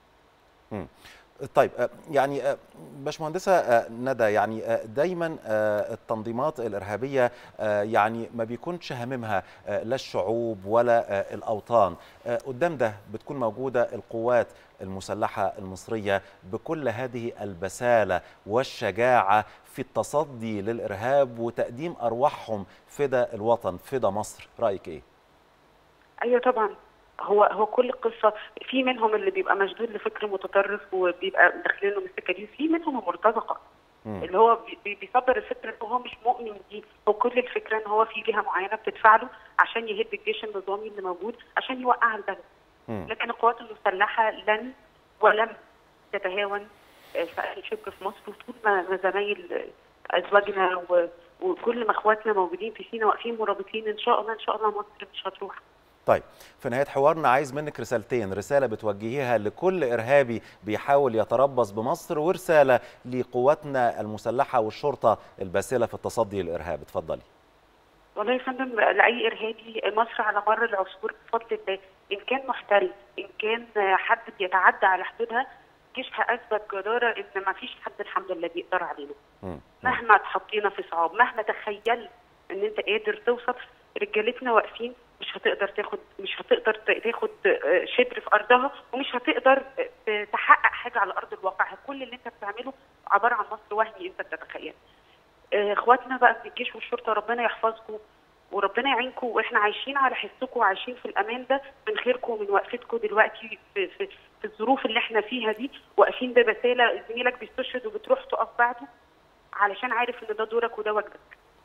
مم. طيب آه، يعني آه، باشمهندسه آه، ندى يعني آه، دايما آه، التنظيمات الارهابيه آه، يعني ما بيكونش هاممها آه، لا الشعوب ولا آه، الاوطان آه، قدام ده بتكون موجوده القوات المسلحه المصريه بكل هذه البساله والشجاعه في التصدي للارهاب وتقديم ارواحهم فدا الوطن فدا مصر رايك ايه ايوه طبعا هو هو كل قصه في منهم اللي بيبقى مشدود لفكر متطرف وبيبقى داخلينه من السكه دي في منهم المرتزقه مم. اللي هو بي- بي- بيصدر الفكره ان هو مش مؤمن دي هو كل الفكره ان هو في جهه معينه بتدفع له عشان يهد الجيش النظامي اللي موجود عشان يوقع البلد مم. لكن القوات المسلحه لن ولم تتهاون آه، في اي شبر في مصر وطول ما ما زمايل آه، ازواجنا و- وكل ما اخواتنا موجودين في سينا واقفين مرابطين ان شاء الله ان شاء الله مصر مش هتروح طيب في نهاية حوارنا عايز منك رسالتين رسالة بتوجهيها لكل إرهابي بيحاول يتربص بمصر ورسالة لقواتنا المسلحة والشرطة الباسلة في التصدي للإرهاب اتفضلي والله يا فندم لاي ارهابي مصر على مر العصور بفضل الله ان كان محترف ان كان حد بيتعدى على حدودها جيشها اثبت جداره ان ما فيش حد الحمد لله بيقدر علينا مم. مهما اتحطينا في صعاب مهما تخيلت ان انت قادر توصل رجالتنا واقفين مش هتقدر تاخد مش هتقدر ت- تاخد آه، شبر في ارضها ومش هتقدر آه، تحقق حاجه على ارض الواقع كل اللي انت بتعمله عباره عن مصر وهمي انت بتتخيل آه، اخواتنا بقى في الجيش والشرطه ربنا يحفظكم وربنا يعينكم واحنا عايشين على حسكم وعايشين في الامان ده من خيركم ومن وقفتكم دلوقتي في, في, في الظروف اللي احنا فيها دي واقفين ببساله زميلك بيستشهد وبتروح تقف بعده علشان عارف ان ده دورك وده واجبك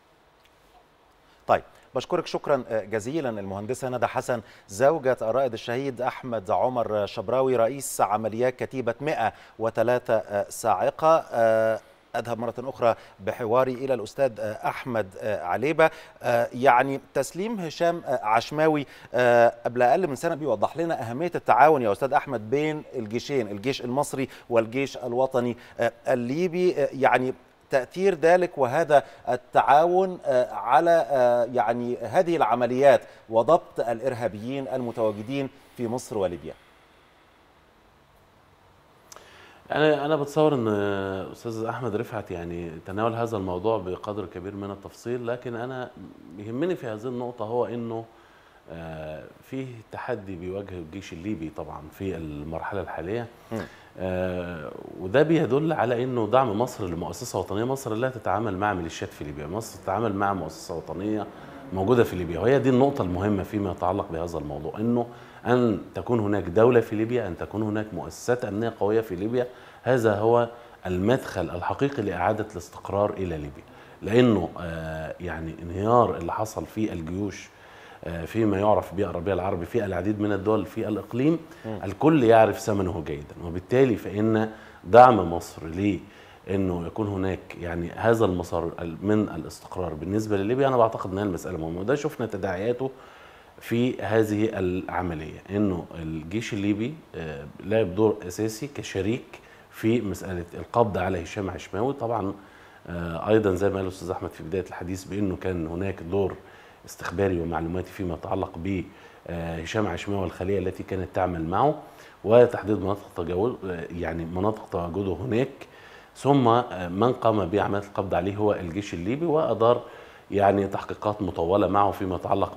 طيب بشكرك شكرا جزيلا المهندسة ندى حسن زوجة الرائد الشهيد أحمد عمر شبراوي رئيس عمليات كتيبة 103 صاعقة أذهب مرة أخرى بحواري إلى الأستاذ أحمد عليبة يعني تسليم هشام عشماوي قبل أقل من سنة بيوضح لنا أهمية التعاون يا أستاذ أحمد بين الجيشين الجيش المصري والجيش الوطني الليبي يعني تأثير ذلك وهذا التعاون على يعني هذه العمليات وضبط الإرهابيين المتواجدين في مصر وليبيا انا انا بتصور ان استاذ احمد رفعت يعني تناول هذا الموضوع بقدر كبير من التفصيل لكن انا يهمني في هذه النقطه هو انه فيه تحدي بيواجه الجيش الليبي طبعا في المرحله الحاليه آه وده بيدل على انه دعم مصر لمؤسسه وطنيه مصر لا تتعامل مع ميليشيات في ليبيا مصر تتعامل مع مؤسسه وطنيه موجوده في ليبيا وهي دي النقطه المهمه فيما يتعلق بهذا الموضوع انه ان تكون هناك دوله في ليبيا ان تكون هناك مؤسسات امنيه قويه في ليبيا هذا هو المدخل الحقيقي لاعاده الاستقرار الى ليبيا لانه آه يعني انهيار اللي حصل في الجيوش فيما يعرف بالربيع العربي في العديد من الدول في الاقليم م. الكل يعرف ثمنه جيدا وبالتالي فان دعم مصر لانه يكون هناك يعني هذا المسار من الاستقرار بالنسبه لليبيا انا بعتقد انها المساله مهمه وده شفنا تداعياته في هذه العمليه انه الجيش الليبي لعب دور اساسي كشريك في مساله القبض على هشام عشماوي طبعا ايضا زي ما قال الاستاذ احمد في بدايه الحديث بانه كان هناك دور استخباري ومعلوماتي فيما يتعلق بهشام عشماوي والخليه التي كانت تعمل معه وتحديد مناطق تجاوز يعني مناطق تواجده هناك ثم من قام بعمليه القبض عليه هو الجيش الليبي وادار يعني تحقيقات مطوله معه فيما يتعلق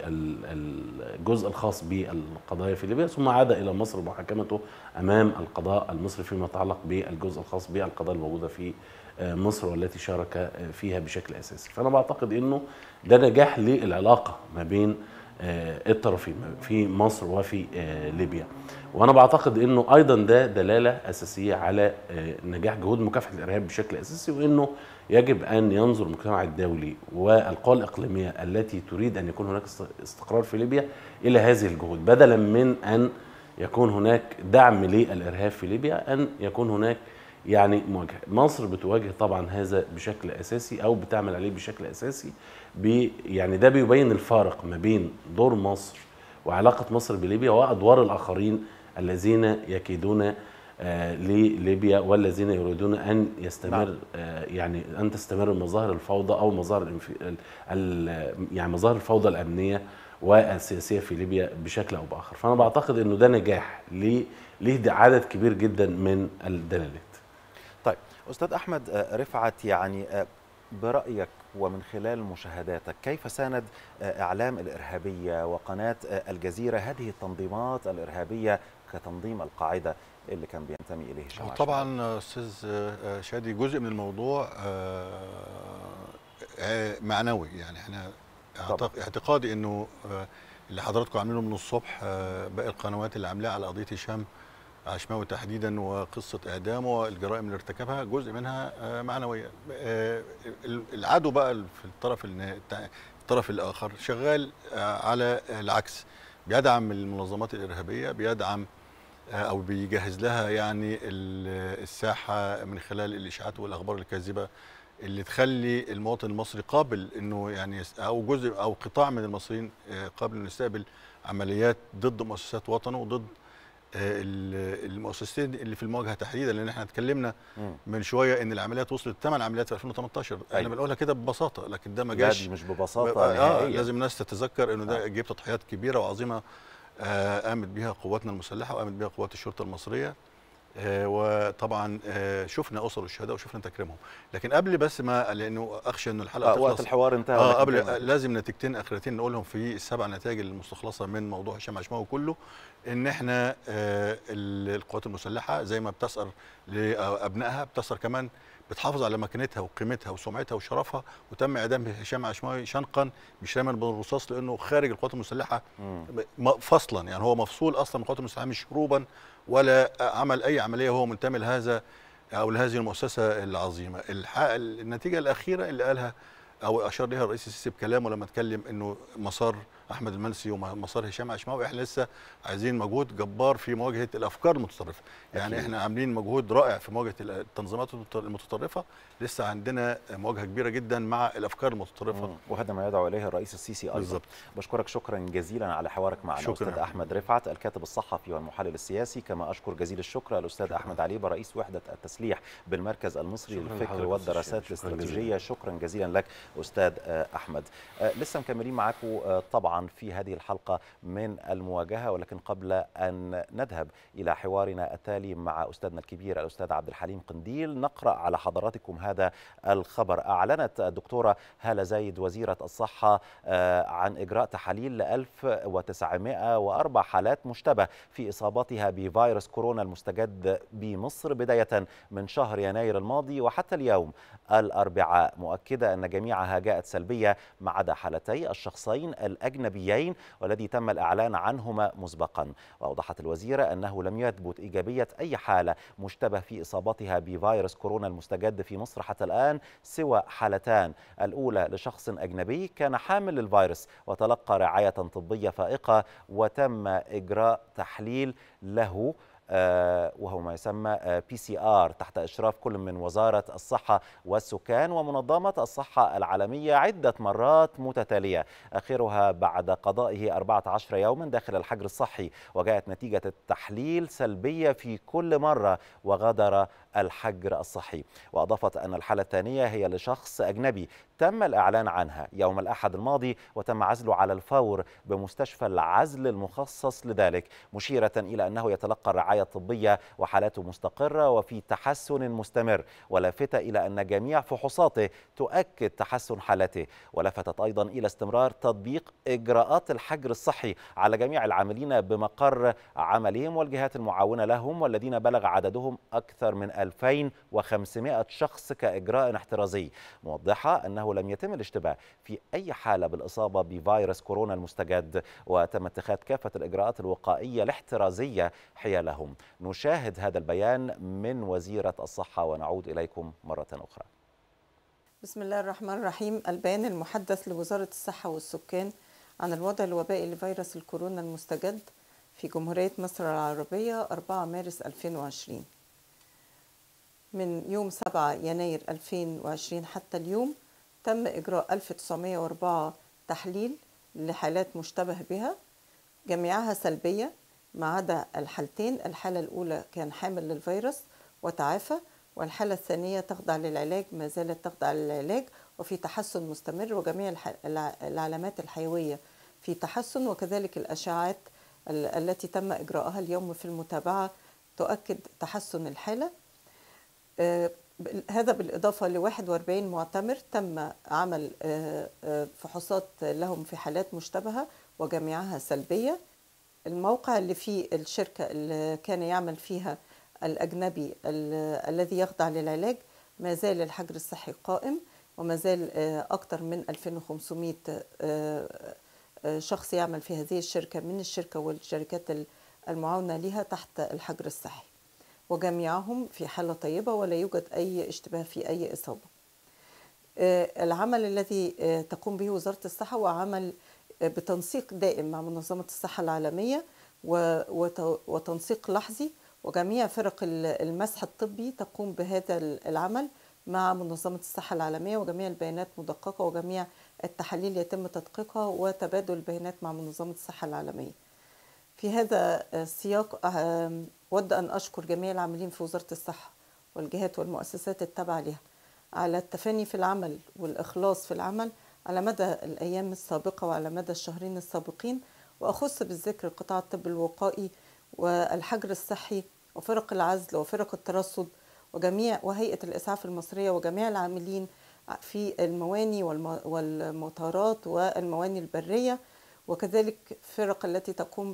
بالجزء الخاص بالقضايا في ليبيا ثم عاد الى مصر محاكمته امام القضاء المصري فيما يتعلق بالجزء الخاص بالقضايا الموجوده في مصر والتي شارك فيها بشكل اساسي فانا بعتقد انه ده نجاح للعلاقه ما بين الطرفين في مصر وفي ليبيا وانا بعتقد انه ايضا ده دلاله اساسيه على نجاح جهود مكافحه الارهاب بشكل اساسي وانه يجب ان ينظر المجتمع الدولي والقوى الاقليميه التي تريد ان يكون هناك استقرار في ليبيا الى هذه الجهود بدلا من ان يكون هناك دعم للارهاب في ليبيا ان يكون هناك يعني مواجهه مصر بتواجه طبعا هذا بشكل اساسي او بتعمل عليه بشكل اساسي بي يعني ده بيبين الفارق ما بين دور مصر وعلاقه مصر بليبيا وادوار الاخرين الذين يكيدون آه لليبيا والذين يريدون ان يستمر آه يعني ان تستمر مظاهر الفوضى او مظاهر الانف... ال... ال... يعني مظاهر الفوضى الامنيه والسياسيه في ليبيا بشكل او باخر فانا بعتقد انه ده نجاح ليه ليه عدد كبير جدا من الدلالات طيب استاذ احمد رفعت يعني برايك ومن خلال مشاهداتك كيف ساند اعلام الارهابيه وقناه الجزيره هذه التنظيمات الارهابيه كتنظيم القاعده اللي كان بينتمي اليه هشام طبعا استاذ شادي جزء من الموضوع معنوي يعني احنا اعتقادي انه اللي حضراتكم عاملينه من الصبح باقي القنوات اللي عاملاها على قضيه هشام عشماوي تحديدا وقصه اعدامه والجرائم اللي ارتكبها جزء منها معنويه العدو بقى في الطرف الطرف الاخر شغال على العكس بيدعم المنظمات الارهابيه بيدعم او بيجهز لها يعني الساحه من خلال الاشاعات والاخبار الكاذبه اللي تخلي المواطن المصري قابل انه يعني او جزء او قطاع من المصريين قابل انه يستقبل عمليات ضد مؤسسات وطنه وضد المؤسستين اللي في المواجهه تحديدا لان احنا اتكلمنا من شويه ان العمليات وصلت ثمان عمليات في 2018 أيوة. انا بنقولها كده ببساطه لكن ده ما جاش مش ببساطه آه لازم الناس تتذكر انه ده جيب تضحيات كبيره وعظيمه آه قامت بها قواتنا المسلحه وقامت بها قوات الشرطه المصريه آه وطبعا آه شفنا اسر الشهداء وشفنا تكريمهم لكن قبل بس ما لانه اخشى انه الحلقه آه وقت الحوار انتهى اه قبل لازم نتيجتين اخرتين نقولهم في السبع نتائج المستخلصه من موضوع هشام عشماوي كله ان احنا آه القوات المسلحه زي ما بتسأر لابنائها بتسأر كمان بتحافظ على مكانتها وقيمتها وسمعتها وشرفها وتم اعدام هشام عشماوي شنقا مش رميا بالرصاص لانه خارج القوات المسلحه م- فصلا يعني هو مفصول اصلا من القوات المسلحه مش هروبا ولا عمل اي عمليه وهو منتمي لهذا او لهذه المؤسسه العظيمه الح- النتيجه الاخيره اللي قالها او اشار لها الرئيس السيسي بكلامه لما اتكلم انه مسار احمد المنسي ومسار هشام عشماوي احنا لسه عايزين مجهود جبار في مواجهه الافكار المتطرفه يعني أكيد. احنا عاملين مجهود رائع في مواجهه التنظيمات المتطرفه لسه عندنا مواجهه كبيره جدا مع الافكار المتطرفه مم. وهذا ما يدعو اليه الرئيس السيسي ايضا بالظبط. بشكرك شكرا جزيلا على حوارك معنا شكراً الاستاذ يا احمد رفعت الكاتب الصحفي والمحلل السياسي كما اشكر جزيل الشكر الاستاذ احمد عليبه رئيس وحده التسليح بالمركز المصري شكراً للفكر لحضرتك والدراسات أستاذ شكراً الاستراتيجيه شكرا جزيلا لك استاذ آه، احمد آه، لسه مكملين معاكم آه، طبعا في هذه الحلقه من المواجهه ولكن قبل ان نذهب الى حوارنا التالي مع استاذنا الكبير الاستاذ عبد الحليم قنديل نقرا على حضراتكم هذا الخبر اعلنت الدكتوره هاله زايد وزيره الصحه آه، عن اجراء تحاليل ل 1904 حالات مشتبه في اصابتها بفيروس كورونا المستجد بمصر بدايه من شهر يناير الماضي وحتى اليوم الاربعاء مؤكده ان جميعها جاءت سلبيه ما عدا حالتي الشخصين الاجنبيين والذي تم الاعلان عنهما مسبقا واوضحت الوزيره انه لم يثبت ايجابيه اي حاله مشتبه في اصابتها بفيروس كورونا المستجد في مصر حتى الان سوى حالتان الاولى لشخص اجنبي كان حامل للفيروس وتلقى رعايه طبيه فائقه وتم اجراء تحليل له آه، وهو ما يسمى بي سي ار تحت اشراف كل من وزاره الصحه والسكان ومنظمه الصحه العالميه عده مرات متتاليه اخرها بعد قضائه 14 يوما داخل الحجر الصحي وجاءت نتيجه التحليل سلبيه في كل مره وغادر الحجر الصحي واضافت ان الحاله الثانيه هي لشخص اجنبي تم الاعلان عنها يوم الاحد الماضي وتم عزله على الفور بمستشفى العزل المخصص لذلك مشيره الى انه يتلقى الرعايه الطبيه وحالته مستقره وفي تحسن مستمر ولافته الى ان جميع فحوصاته تؤكد تحسن حالته ولفتت ايضا الى استمرار تطبيق اجراءات الحجر الصحي على جميع العاملين بمقر عملهم والجهات المعاونه لهم والذين بلغ عددهم اكثر من 2500 شخص كاجراء احترازي موضحه انه لم يتم الاشتباه في اي حاله بالاصابه بفيروس كورونا المستجد وتم اتخاذ كافه الاجراءات الوقائيه الاحترازيه حيالهم نشاهد هذا البيان من وزيره الصحه ونعود اليكم مره اخرى بسم الله الرحمن الرحيم البيان المحدث لوزارة الصحة والسكان عن الوضع الوبائي لفيروس الكورونا المستجد في جمهورية مصر العربية 4 مارس 2020 من يوم 7 يناير 2020 حتى اليوم تم إجراء 1904 تحليل لحالات مشتبه بها جميعها سلبية ما عدا الحالتين الحالة الأولى كان حامل للفيروس وتعافى والحالة الثانية تخضع للعلاج ما زالت تخضع للعلاج وفي تحسن مستمر وجميع الح- الع- العلامات الحيوية في تحسن وكذلك الأشعاعات ال- التي تم إجراءها اليوم في المتابعة تؤكد تحسن الحالة آه، بال- هذا بالإضافة ل 41 معتمر تم عمل آه، آه، فحوصات لهم في حالات مشتبهة وجميعها سلبية الموقع اللي فيه الشركة اللي كان يعمل فيها الأجنبي ال- الذي يخضع للعلاج ما زال الحجر الصحي قائم وما زال آه، أكثر من 2500 آه، آه، شخص يعمل في هذه الشركة من الشركة والشركات ال- المعاونة لها تحت الحجر الصحي وجميعهم في حالة طيبة ولا يوجد أي اشتباه في أي إصابة آه، العمل الذي آه، تقوم به وزارة الصحة هو عمل آه، بتنسيق دائم مع منظمة الصحة العالمية و- وت- وتنسيق لحظي وجميع فرق ال- المسح الطبي تقوم بهذا ال- العمل مع منظمة الصحة العالمية وجميع البيانات مدققة وجميع التحاليل يتم تدقيقها وتبادل البيانات مع منظمة الصحة العالمية في هذا السياق آم، أود أن أشكر جميع العاملين في وزارة الصحة والجهات والمؤسسات التابعة لها على التفاني في العمل والإخلاص في العمل على مدى الأيام السابقة وعلى مدى الشهرين السابقين وأخص بالذكر قطاع الطب الوقائي والحجر الصحي وفرق العزل وفرق الترصد وجميع وهيئة الإسعاف المصرية وجميع العاملين في المواني والم- والمطارات والمواني البرية وكذلك فرق التي تقوم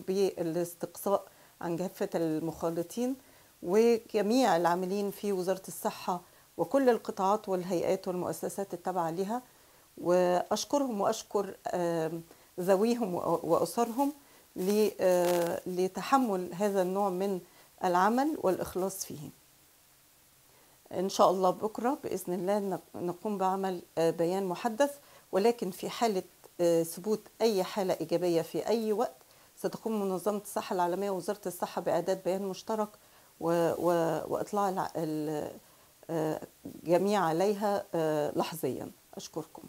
بالاستقصاء عن كافة المخالطين وجميع العاملين في وزارة الصحة وكل القطاعات والهيئات والمؤسسات التابعة لها وأشكرهم وأشكر آم، ذويهم وأ- وأسرهم ل- آه، لتحمل هذا النوع من العمل والإخلاص فيه إن شاء الله بكرة بإذن الله نق- نقوم بعمل آه، بيان محدث ولكن في حالة آه، ثبوت أي حالة إيجابية في أي وقت ستقوم منظمة الصحة العالمية ووزارة الصحة بإعداد بيان مشترك و- و- وإطلاع الع- ال- آه، الجميع عليها آه، لحظيا أشكركم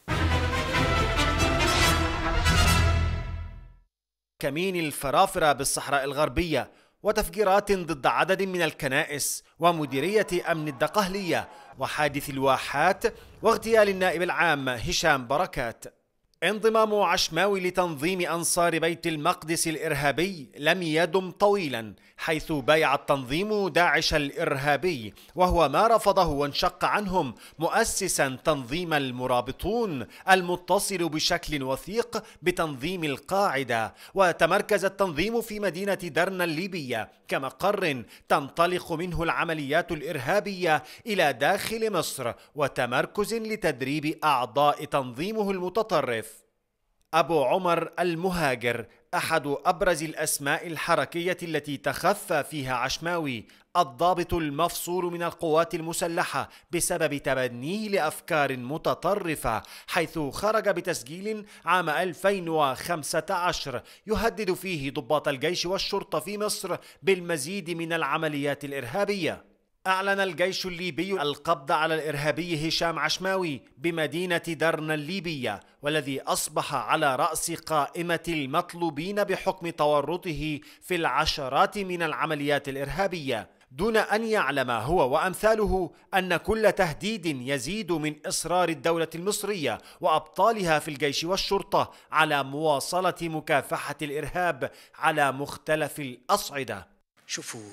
كمين الفرافرة بالصحراء الغربية وتفجيرات ضد عدد من الكنائس ومديرية أمن الدقهلية وحادث الواحات واغتيال النائب العام هشام بركات انضمام عشماوي لتنظيم أنصار بيت المقدس الإرهابي لم يدم طويلا حيث بايع التنظيم داعش الإرهابي وهو ما رفضه وانشق عنهم مؤسسا تنظيم المرابطون المتصل بشكل وثيق بتنظيم القاعدة وتمركز التنظيم في مدينة درنا الليبية كمقر تنطلق منه العمليات الإرهابية إلى داخل مصر وتمركز لتدريب أعضاء تنظيمه المتطرف أبو عمر المهاجر أحد أبرز الأسماء الحركية التي تخفى فيها عشماوي الضابط المفصول من القوات المسلحة بسبب تبنيه لأفكار متطرفة حيث خرج بتسجيل عام 2015 يهدد فيه ضباط الجيش والشرطة في مصر بالمزيد من العمليات الإرهابية أعلن الجيش الليبي القبض على الإرهابي هشام عشماوي بمدينة درنا الليبية والذي أصبح على رأس قائمة المطلوبين بحكم تورطه في العشرات من العمليات الإرهابية دون أن يعلم هو وأمثاله أن كل تهديد يزيد من إصرار الدولة المصرية وأبطالها في الجيش والشرطة على مواصلة مكافحة الإرهاب على مختلف الأصعدة شوفوا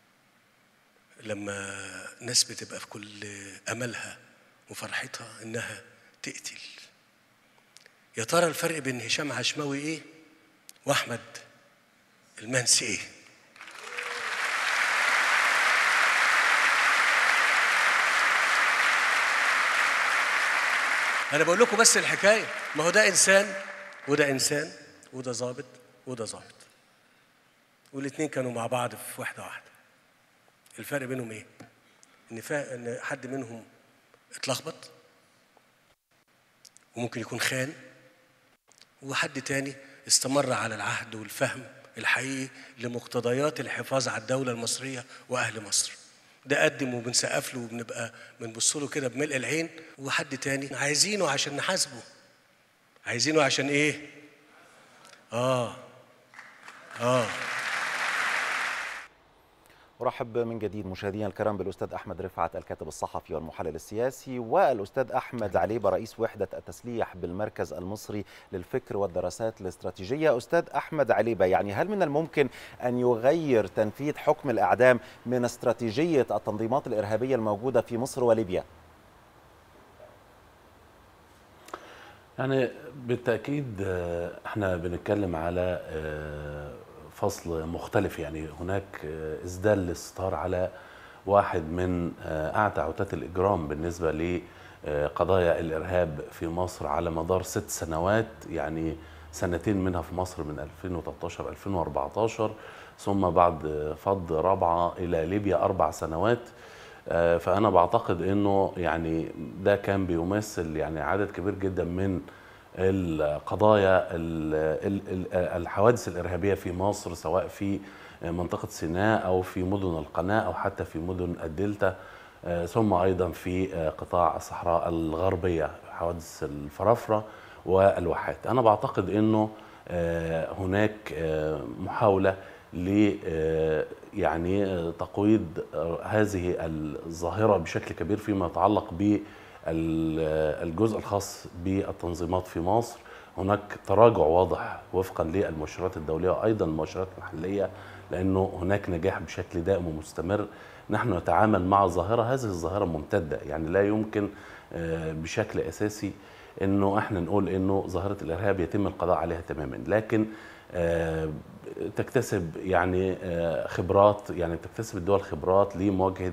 لما ناس بتبقى في كل املها وفرحتها انها تقتل يا ترى الفرق بين هشام عشماوي ايه واحمد المنسي ايه انا بقول لكم بس الحكايه ما هو ده انسان وده انسان وده ظابط وده ظابط والاثنين كانوا مع بعض في واحده واحده الفرق بينهم ايه ان فا... ان حد منهم اتلخبط وممكن يكون خان وحد تاني استمر على العهد والفهم الحقيقي لمقتضيات الحفاظ على الدولة المصرية وأهل مصر ده قدم وبنسقف له وبنبقى بنبص له كده بملء العين وحد تاني عايزينه عشان نحاسبه عايزينه عشان ايه اه اه أرحب من جديد مشاهدينا الكرام بالأستاذ أحمد رفعت الكاتب الصحفي والمحلل السياسي والأستاذ أحمد عليبة رئيس وحدة التسليح بالمركز المصري للفكر والدراسات الاستراتيجية أستاذ أحمد عليبة يعني هل من الممكن أن يغير تنفيذ حكم الإعدام من استراتيجية التنظيمات الإرهابية الموجودة في مصر وليبيا؟ يعني بالتأكيد آه، احنا بنتكلم على آه، فصل مختلف يعني هناك آه، إسدال للستار على واحد من آه، أعتى عتات الإجرام بالنسبة لقضايا الإرهاب في مصر على مدار ست سنوات يعني سنتين منها في مصر من 2013 2014 ثم بعد فض رابعة إلى ليبيا أربع سنوات آه، فأنا بعتقد أنه يعني ده كان بيمثل يعني عدد كبير جدا من القضايا ال- ال- ال- الحوادث الإرهابية في مصر سواء في منطقة سيناء أو في مدن القناة أو حتى في مدن الدلتا آه، ثم أيضا في آه، قطاع الصحراء الغربية حوادث الفرافرة والواحات أنا بعتقد أنه آه، هناك آه، محاولة ل آه، يعني آه، تقويض آه، هذه الظاهرة بشكل كبير فيما يتعلق بالجزء الخاص بالتنظيمات في مصر هناك تراجع واضح وفقا للمؤشرات الدولية وأيضا المؤشرات المحلية لأنه هناك نجاح بشكل دائم ومستمر نحن نتعامل مع ظاهرة هذه الظاهرة ممتدة يعني لا يمكن آه، بشكل أساسي أنه احنا نقول أنه ظاهرة الإرهاب يتم القضاء عليها تماما لكن آه، تكتسب يعني آه، خبرات يعني تكتسب الدول خبرات لمواجهة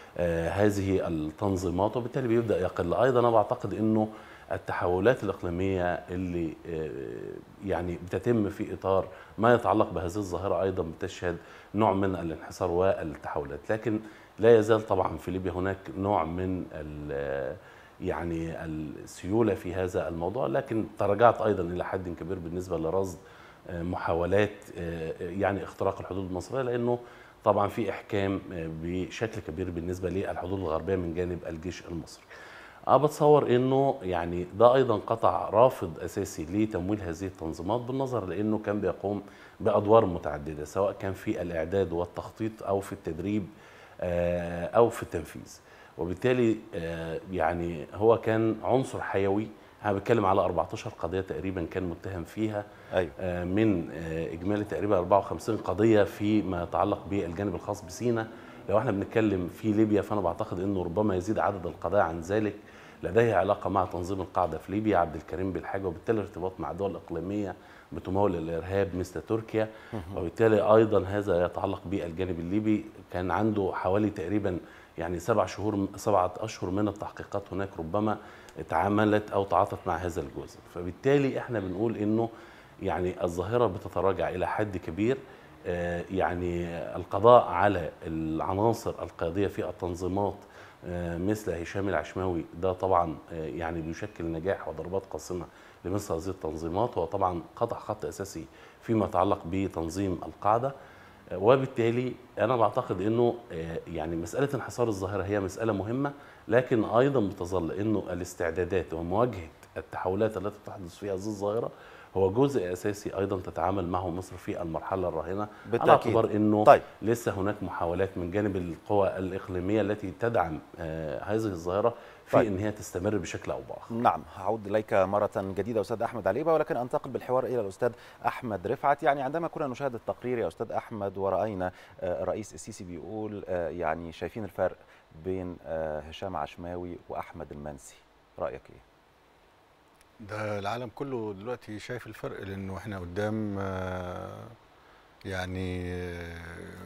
آه، هذه التنظيمات وبالتالي بيبدا يقل ايضا انا بعتقد انه التحولات الاقليميه اللي آه، يعني بتتم في اطار ما يتعلق بهذه الظاهره ايضا بتشهد نوع من الانحسار والتحولات لكن لا يزال طبعا في ليبيا هناك نوع من ال- يعني السيوله في هذا الموضوع لكن تراجعت ايضا الى حد كبير بالنسبه لرصد آه، محاولات آه، يعني اختراق الحدود المصريه لانه طبعا في احكام آه، بشكل كبير بالنسبه للحدود الغربيه من جانب الجيش المصري. انا بتصور انه يعني ده ايضا قطع رافض اساسي لتمويل هذه التنظيمات بالنظر لانه كان بيقوم بادوار متعدده سواء كان في الاعداد والتخطيط او في التدريب آه، او في التنفيذ. وبالتالي آه، يعني هو كان عنصر حيوي انا بتكلم على 14 قضيه تقريبا كان متهم فيها أيوة. آه، من آه، اجمالي تقريبا 54 قضيه فيما يتعلق بالجانب الخاص بسينا لو احنا بنتكلم في ليبيا فانا بعتقد انه ربما يزيد عدد القضايا عن ذلك لديه علاقه مع تنظيم القاعده في ليبيا عبد الكريم بالحاج وبالتالي ارتباط مع دول اقليميه بتمول الارهاب مثل تركيا وبالتالي ايضا هذا يتعلق بالجانب الليبي كان عنده حوالي تقريبا يعني سبع شهور سبعه اشهر من التحقيقات هناك ربما تعاملت او تعاطت مع هذا الجزء فبالتالي احنا بنقول انه يعني الظاهره بتتراجع الى حد كبير آه، يعني القضاء على العناصر القياديه في التنظيمات آه، مثل هشام العشماوي ده طبعا آه، يعني بيشكل نجاح وضربات قاصمه لمثل هذه التنظيمات وهو طبعا قطع خط اساسي فيما يتعلق بتنظيم القاعده آه، وبالتالي انا بعتقد انه آه، يعني مساله انحصار الظاهره هي مساله مهمه لكن ايضا بتظل انه الاستعدادات ومواجهه التحولات التي تحدث في هذه الظاهره هو جزء اساسي ايضا تتعامل معه مصر في المرحله الراهنه على بالتأكيد. اعتبار انه طيب. لسه هناك محاولات من جانب القوى الاقليميه التي تدعم آه، هذه الظاهره في طيب. ان هي تستمر بشكل او باخر نعم هعود اليك مره جديده استاذ احمد عليبه ولكن انتقل بالحوار الى الاستاذ احمد رفعت يعني عندما كنا نشاهد التقرير يا استاذ احمد وراينا آه، الرئيس السيسي بيقول آه، يعني شايفين الفرق بين آه، هشام عشماوي واحمد المنسي رايك ايه ده العالم كله دلوقتي شايف الفرق لانه احنا قدام آه، يعني آه،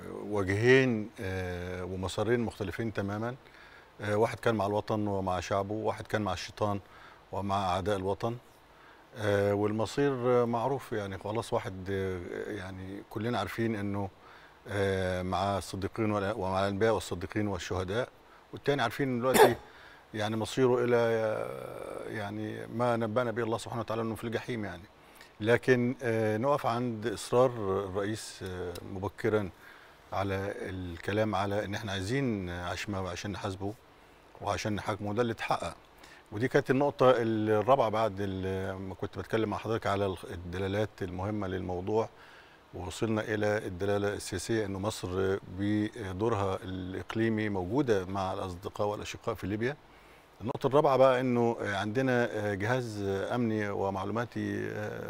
وجهين آه، ومسارين مختلفين تماما آه، واحد كان مع الوطن ومع شعبه واحد كان مع الشيطان ومع اعداء الوطن آه، والمصير آه، معروف يعني خلاص واحد آه، يعني كلنا عارفين انه آه، مع الصديقين ولا- ومع الانبياء والصديقين والشهداء والتاني عارفين إن دلوقتي يعني مصيره الى آه، يعني ما نبأنا به الله سبحانه وتعالى انه في الجحيم يعني لكن آه، نقف عند اصرار الرئيس آه، مبكرا على الكلام على ان احنا عايزين عشماوي عشان نحاسبه وعشان نحاكمه ده اللي اتحقق ودي كانت النقطة الرابعة بعد ال- ما كنت بتكلم مع حضرتك على الخ- الدلالات المهمة للموضوع ووصلنا إلى الدلالة السياسية أنه مصر بدورها الإقليمي موجودة مع الأصدقاء والأشقاء في ليبيا النقطة الرابعة بقى أنه عندنا جهاز أمني ومعلوماتي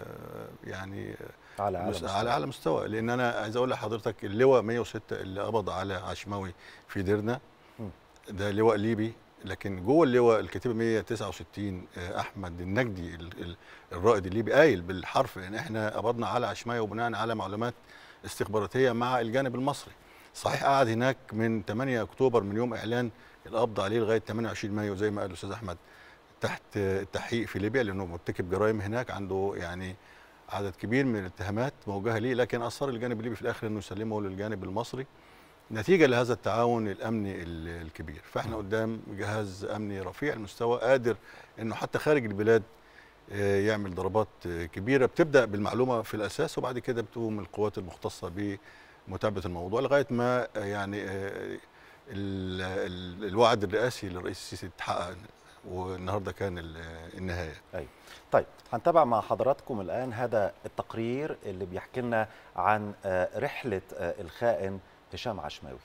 يعني على أعلى مس- مستوى. على أعلى مستوى لأن أنا عايز أقول لحضرتك اللواء 106 اللي قبض على عشماوي في ديرنا ده لواء ليبي لكن جوه اللواء الكتيبه 169 آه، احمد النجدي ال- ال- الرائد الليبي قايل بالحرف ان احنا قبضنا على عشماوي وبناء على معلومات استخباراتيه مع الجانب المصري صحيح قعد هناك من 8 اكتوبر من يوم اعلان القبض عليه لغايه 28 مايو زي ما قال الاستاذ احمد تحت آه، التحقيق في ليبيا لانه مرتكب جرائم هناك عنده يعني عدد كبير من الاتهامات موجهه ليه لكن اصر الجانب الليبي في الاخر انه يسلمه للجانب المصري نتيجه لهذا التعاون الامني ال- الكبير فاحنا قدام جهاز امني رفيع المستوى قادر انه حتى خارج البلاد آه، يعمل ضربات آه، كبيره بتبدا بالمعلومه في الاساس وبعد كده بتقوم القوات المختصه بمتابعه الموضوع لغايه ما آه، يعني آه، ال- ال- الوعد الرئاسي للرئيس السيسي اتحقق والنهارده كان ال- النهايه أيوة. طيب هنتابع مع حضراتكم الآن هذا التقرير اللي بيحكي لنا عن آه، رحلة آه، الخائن هشام عشماوي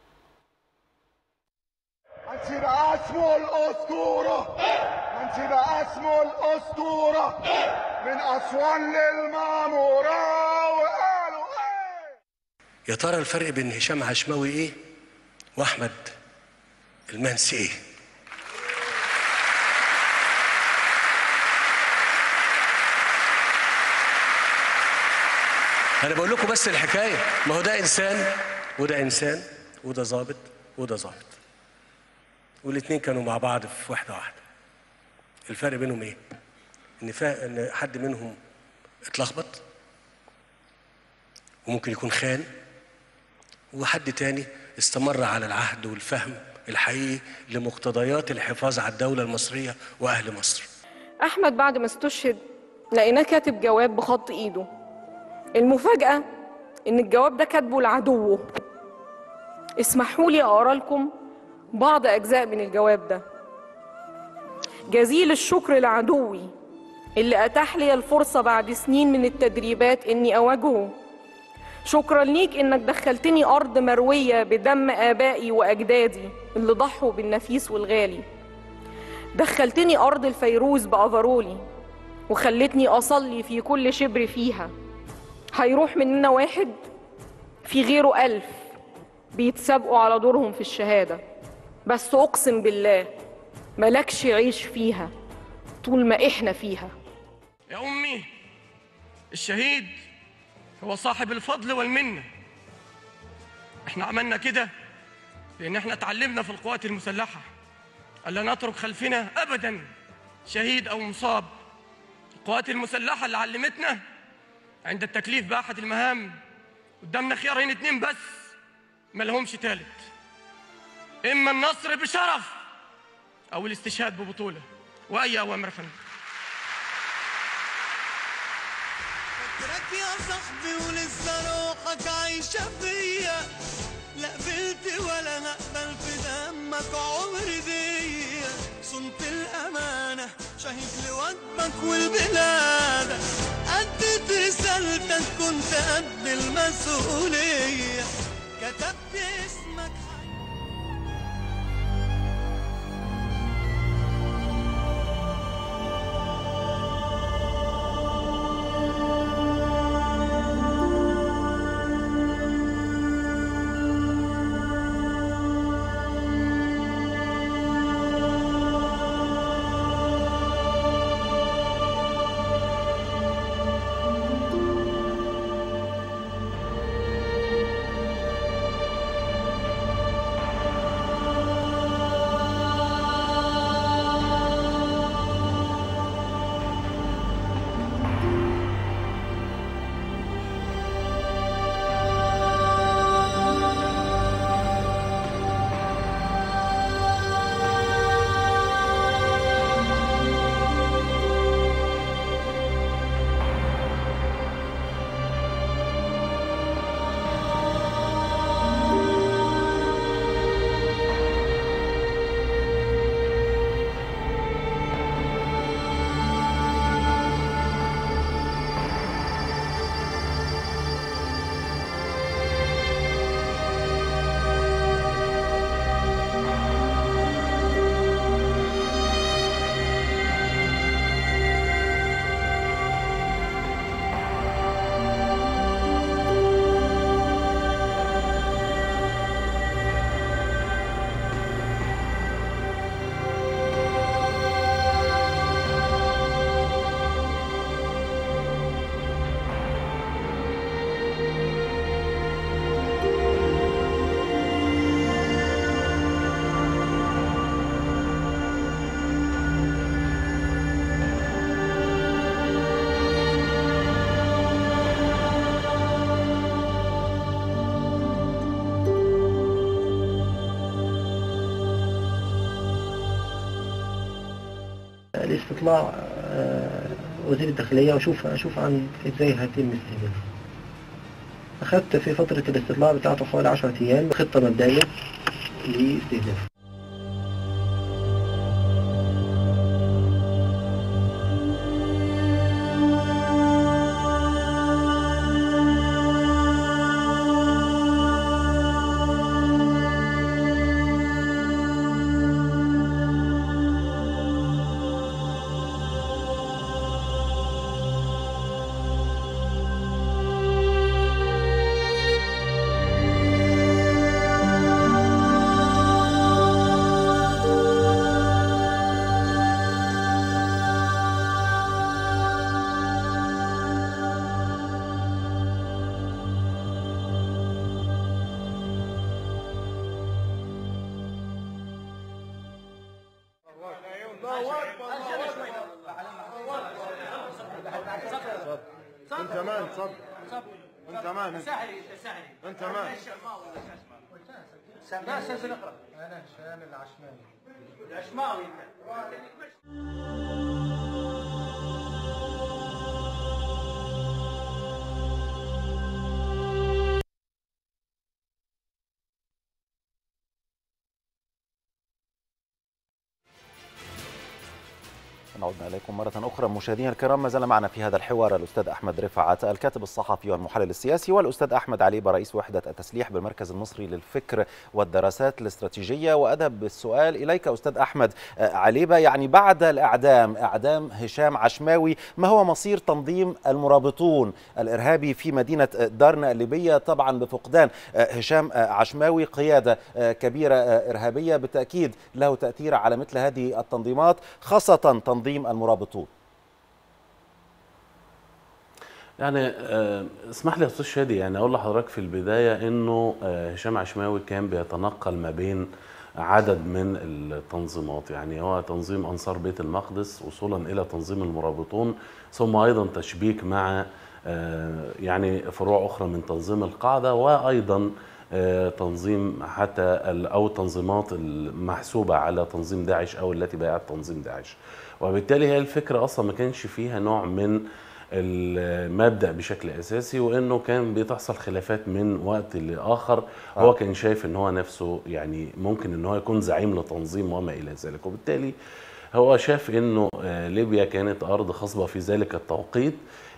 انت بقى اسمه الاسطوره انت بقى اسمه الاسطوره من اسوان للماموره وقالوا يا ترى الفرق بين هشام عشماوي ايه واحمد المنسي ايه انا بقول لكم بس الحكايه ما هو ده انسان وده انسان وده ظابط وده ظابط والاثنين كانوا مع بعض في واحده واحده الفرق بينهم ايه ان فا... ان حد منهم اتلخبط وممكن يكون خان وحد تاني استمر على العهد والفهم الحقيقي لمقتضيات الحفاظ على الدولة المصرية وأهل مصر أحمد بعد ما استشهد لقيناه كاتب جواب بخط إيده المفاجأة إن الجواب ده كاتبه لعدوه اسمحوا لي أقرأ لكم بعض أجزاء من الجواب ده جزيل الشكر لعدوي اللي أتاح لي الفرصة بعد سنين من التدريبات إني أواجهه شكرا ليك إنك دخلتني أرض مروية بدم آبائي وأجدادي اللي ضحوا بالنفيس والغالي دخلتني أرض الفيروز بأفرولي وخلتني أصلي في كل شبر فيها هيروح مننا واحد في غيره ألف بيتسابقوا على دورهم في الشهادة بس أقسم بالله ملكش عيش فيها طول ما إحنا فيها يا أمي الشهيد هو صاحب الفضل والمنة احنا عملنا كده لأن احنا اتعلمنا في القوات المسلحة ألا نترك خلفنا أبدا شهيد أو مصاب القوات المسلحة اللي علمتنا عند التكليف بأحد المهام قدامنا خيارين اتنين بس ما لهمش تالت إما النصر بشرف أو الاستشهاد ببطولة وأي أوامر يا فندم فاكرك يا صاحبي ولسه روحك عايشة فيا لا قبلت ولا هقبل في دمك عمري ديا صنت الأمانة شهيد لوجبك والبلادك أديت رسالتك كنت قد المسؤولية كتبت اسمك الاستطلاع آه، وزير الداخلية وأشوف أشوف عن إزاي هيتم استهدافه أخدت في فترة الاستطلاع بتاعته حوالي 10 أيام خطة مبدئية لاستهدافه انت مان تصب انت مان انت انت مان لا استاذ اقرا انا هشام العشماني العشماوي عدنا إليكم مرة أخرى مشاهدينا الكرام ما زال معنا في هذا الحوار الأستاذ أحمد رفعت الكاتب الصحفي والمحلل السياسي والأستاذ أحمد عليبة رئيس وحدة التسليح بالمركز المصري للفكر والدراسات الاستراتيجية وأذهب بالسؤال إليك أستاذ أحمد عليبة يعني بعد الإعدام إعدام هشام عشماوي ما هو مصير تنظيم المرابطون الإرهابي في مدينة دارنا الليبية طبعا بفقدان هشام عشماوي قيادة كبيرة إرهابية بالتأكيد له تأثير على مثل هذه التنظيمات خاصة تنظيم المرابطون يعني آه، اسمح لي يا استاذ شادي يعني اقول لحضرتك في البدايه انه آه، هشام عشماوي كان بيتنقل ما بين عدد من التنظيمات يعني هو تنظيم انصار بيت المقدس وصولا الى تنظيم المرابطون ثم ايضا تشبيك مع آه، يعني فروع اخرى من تنظيم القاعده وايضا آه، تنظيم حتى ال- او التنظيمات المحسوبه على تنظيم داعش او التي بايعت تنظيم داعش وبالتالي هي الفكره اصلا ما كانش فيها نوع من المبدا بشكل اساسي وانه كان بتحصل خلافات من وقت لاخر هو كان شايف ان هو نفسه يعني ممكن ان هو يكون زعيم لتنظيم وما الى ذلك وبالتالي هو شاف انه آه، ليبيا كانت ارض خصبه في ذلك التوقيت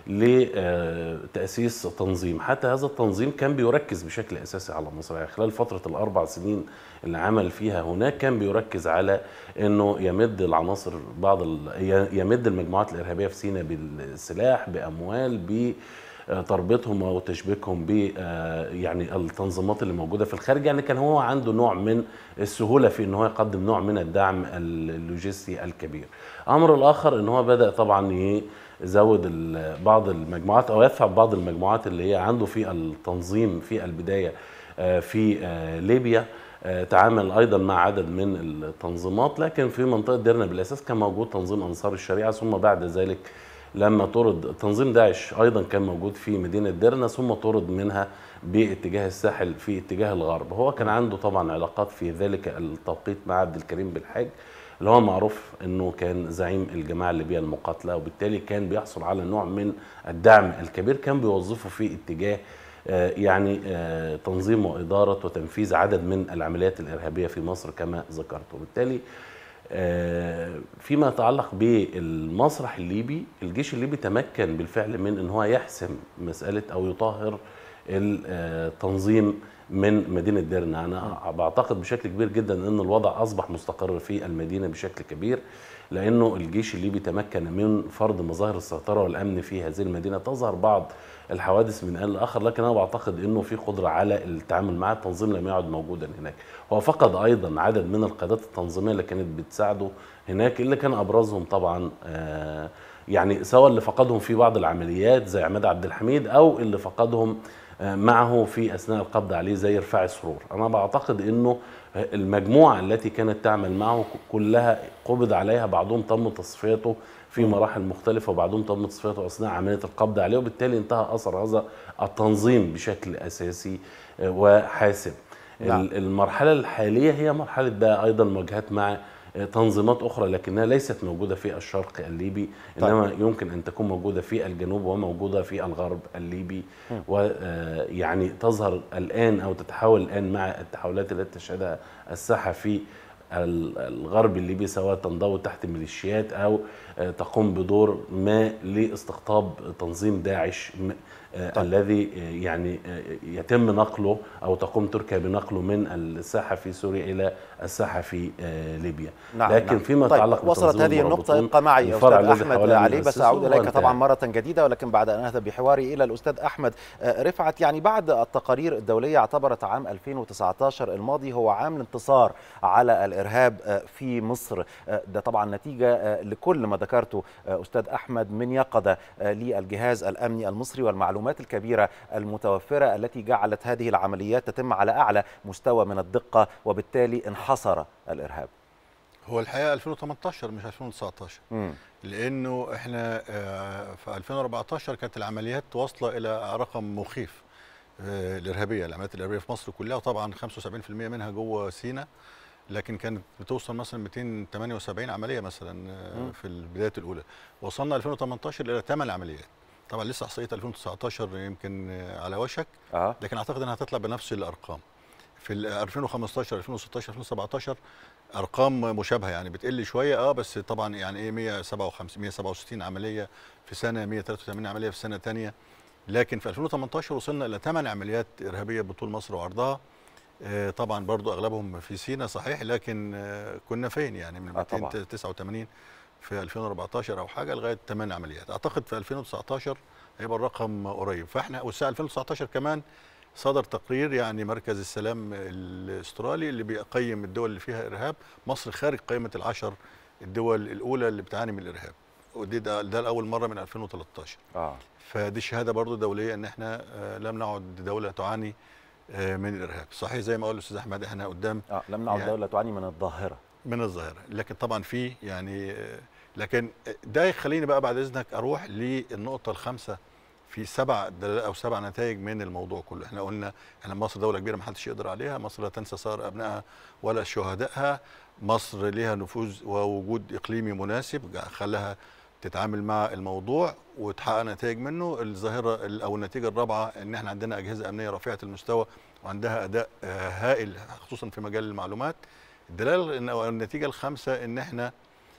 لتاسيس تنظيم حتى هذا التنظيم كان بيركز بشكل اساسي على مصر يعني خلال فتره الاربع سنين اللي عمل فيها هناك كان بيركز على انه يمد العناصر بعض ال- يمد المجموعات الارهابيه في سيناء بالسلاح باموال ب تربيطهم او تشبيكهم ب آه، يعني التنظيمات اللي موجوده في الخارج يعني كان هو عنده نوع من السهوله في ان هو يقدم نوع من الدعم اللوجستي الكبير. الامر الاخر ان هو بدا طبعا يزود ال- بعض المجموعات او يدفع بعض المجموعات اللي هي عنده في التنظيم في البدايه آه، في آه، ليبيا آه، تعامل ايضا مع عدد من التنظيمات لكن في منطقه ديرنا بالاساس كان موجود تنظيم انصار الشريعه ثم بعد ذلك لما طرد تنظيم داعش ايضا كان موجود في مدينه ديرنا ثم طرد منها باتجاه الساحل في اتجاه الغرب هو كان عنده طبعا علاقات في ذلك التوقيت مع عبد الكريم بالحاج اللي هو معروف انه كان زعيم الجماعه الليبيه المقاتله وبالتالي كان بيحصل على نوع من الدعم الكبير كان بيوظفه في اتجاه آه، يعني آه، تنظيم واداره وتنفيذ عدد من العمليات الارهابيه في مصر كما ذكرت وبالتالي آه، فيما يتعلق بالمسرح الليبي الجيش الليبي تمكن بالفعل من ان هو يحسم مساله او يطهر التنظيم من مدينه ديرنا انا بعتقد بشكل كبير جدا ان الوضع اصبح مستقر في المدينه بشكل كبير لانه الجيش الليبي تمكن من فرض مظاهر السيطره والامن في هذه المدينه تظهر بعض الحوادث من ان لاخر لكن انا بعتقد انه في قدره على التعامل مع التنظيم لم يعد موجودا هناك هو فقد ايضا عدد من القيادات التنظيميه اللي كانت بتساعده هناك اللي كان ابرزهم طبعا آه يعني سواء اللي فقدهم في بعض العمليات زي عماد عبد الحميد او اللي فقدهم آه، معه في اثناء القبض عليه زي رفاعي سرور انا بعتقد انه المجموعه التي كانت تعمل معه كلها قبض عليها بعضهم تم تصفيته في مراحل مختلفه وبعضهم تم تصفيته اثناء عمليه القبض عليه وبالتالي انتهى اثر هذا التنظيم بشكل اساسي آه، وحاسم نعم. ال- المرحله الحاليه هي مرحله بقى ايضا مواجهات مع آه، تنظيمات اخرى لكنها ليست موجوده في الشرق الليبي طيب. انما يمكن ان تكون موجوده في الجنوب وموجوده في الغرب الليبي مم. ويعني تظهر الان او تتحول الان مع التحولات التي تشهدها الساحه في ال- الغرب الليبي سواء تنضوي تحت ميليشيات او آه، تقوم بدور ما لاستقطاب تنظيم داعش م- آه، الذي آه، يعني آه، يتم نقله او تقوم تركيا بنقله من الساحه في سوريا الى الساحه في آه، ليبيا نعم لكن نعم. فيما طيب يتعلق وصلت بتنظيم هذه النقطة المرابطون، ابقى معي يا الفرع أستاذ الذي أحمد حاولنا علي بس نأسسه أعود هو إليك طبعا انتهى. مرة جديدة ولكن بعد أن أذهب بحواري إلى الأستاذ أحمد آه، رفعت يعني بعد التقارير الدولية اعتبرت عام 2019 الماضي هو عام الانتصار على الإرهاب آه، في مصر آه، ده طبعا نتيجة آه، لكل ما ذكرته آه، أستاذ أحمد من يقظة آه، للجهاز الأمني المصري والمعلومات الكبيرة المتوفرة التي جعلت هذه العمليات تتم على أعلى مستوى من الدقة وبالتالي انحصر الإرهاب هو الحقيقه 2018 مش 2019 مم. لانه احنا آه، في 2014 كانت العمليات واصله الى رقم مخيف آه، الارهابيه العمليات الارهابيه في مصر كلها وطبعا 75% منها جوه سينا لكن كانت بتوصل مثلا 278 عمليه مثلا آه، مم. في البدايات الاولى وصلنا 2018 الى 8 عمليات طبعا لسه احصائيه 2019 يمكن آه، على وشك اه لكن اعتقد انها هتطلع بنفس الارقام في ال 2015 2016 2017 ارقام مشابهه يعني بتقل شويه اه بس طبعا يعني ايه 157 167 عمليه في سنه 183 عمليه في سنه ثانيه لكن في 2018 وصلنا الى 8 عمليات ارهابيه بطول مصر وعرضها آه طبعا برضو اغلبهم في سينا صحيح لكن آه كنا فين يعني من آه طبعاً. 289 في 2014 او حاجه لغايه 8 عمليات اعتقد في 2019 هيبقى الرقم قريب فاحنا والسنه 2019 كمان صدر تقرير يعني مركز السلام الاسترالي اللي بيقيم الدول اللي فيها ارهاب مصر خارج قائمه العشر الدول الاولى اللي بتعاني من الارهاب ودي ده, ده لاول مره من 2013 اه فدي شهاده برضو دوليه ان احنا آه، لم نعد دوله تعاني آه، من الارهاب صحيح زي ما قال الاستاذ احمد احنا قدام اه لم نعد يعني- دوله تعاني من الظاهره من الظاهره لكن طبعا في يعني آه، لكن ده يخليني بقى بعد اذنك اروح للنقطه الخامسه في سبع دلالات او سبع نتائج من الموضوع كله احنا قلنا احنا مصر دوله كبيره ما حدش يقدر عليها مصر لا تنسى صار ابنائها ولا شهدائها مصر ليها نفوذ ووجود اقليمي مناسب خلاها تتعامل مع الموضوع وتحقق نتائج منه الظاهره ال- او النتيجه الرابعه ان احنا عندنا اجهزه امنيه رفيعه المستوى وعندها اداء آه، هائل خصوصا في مجال المعلومات الدلاله إن- أو النتيجه الخامسه ان احنا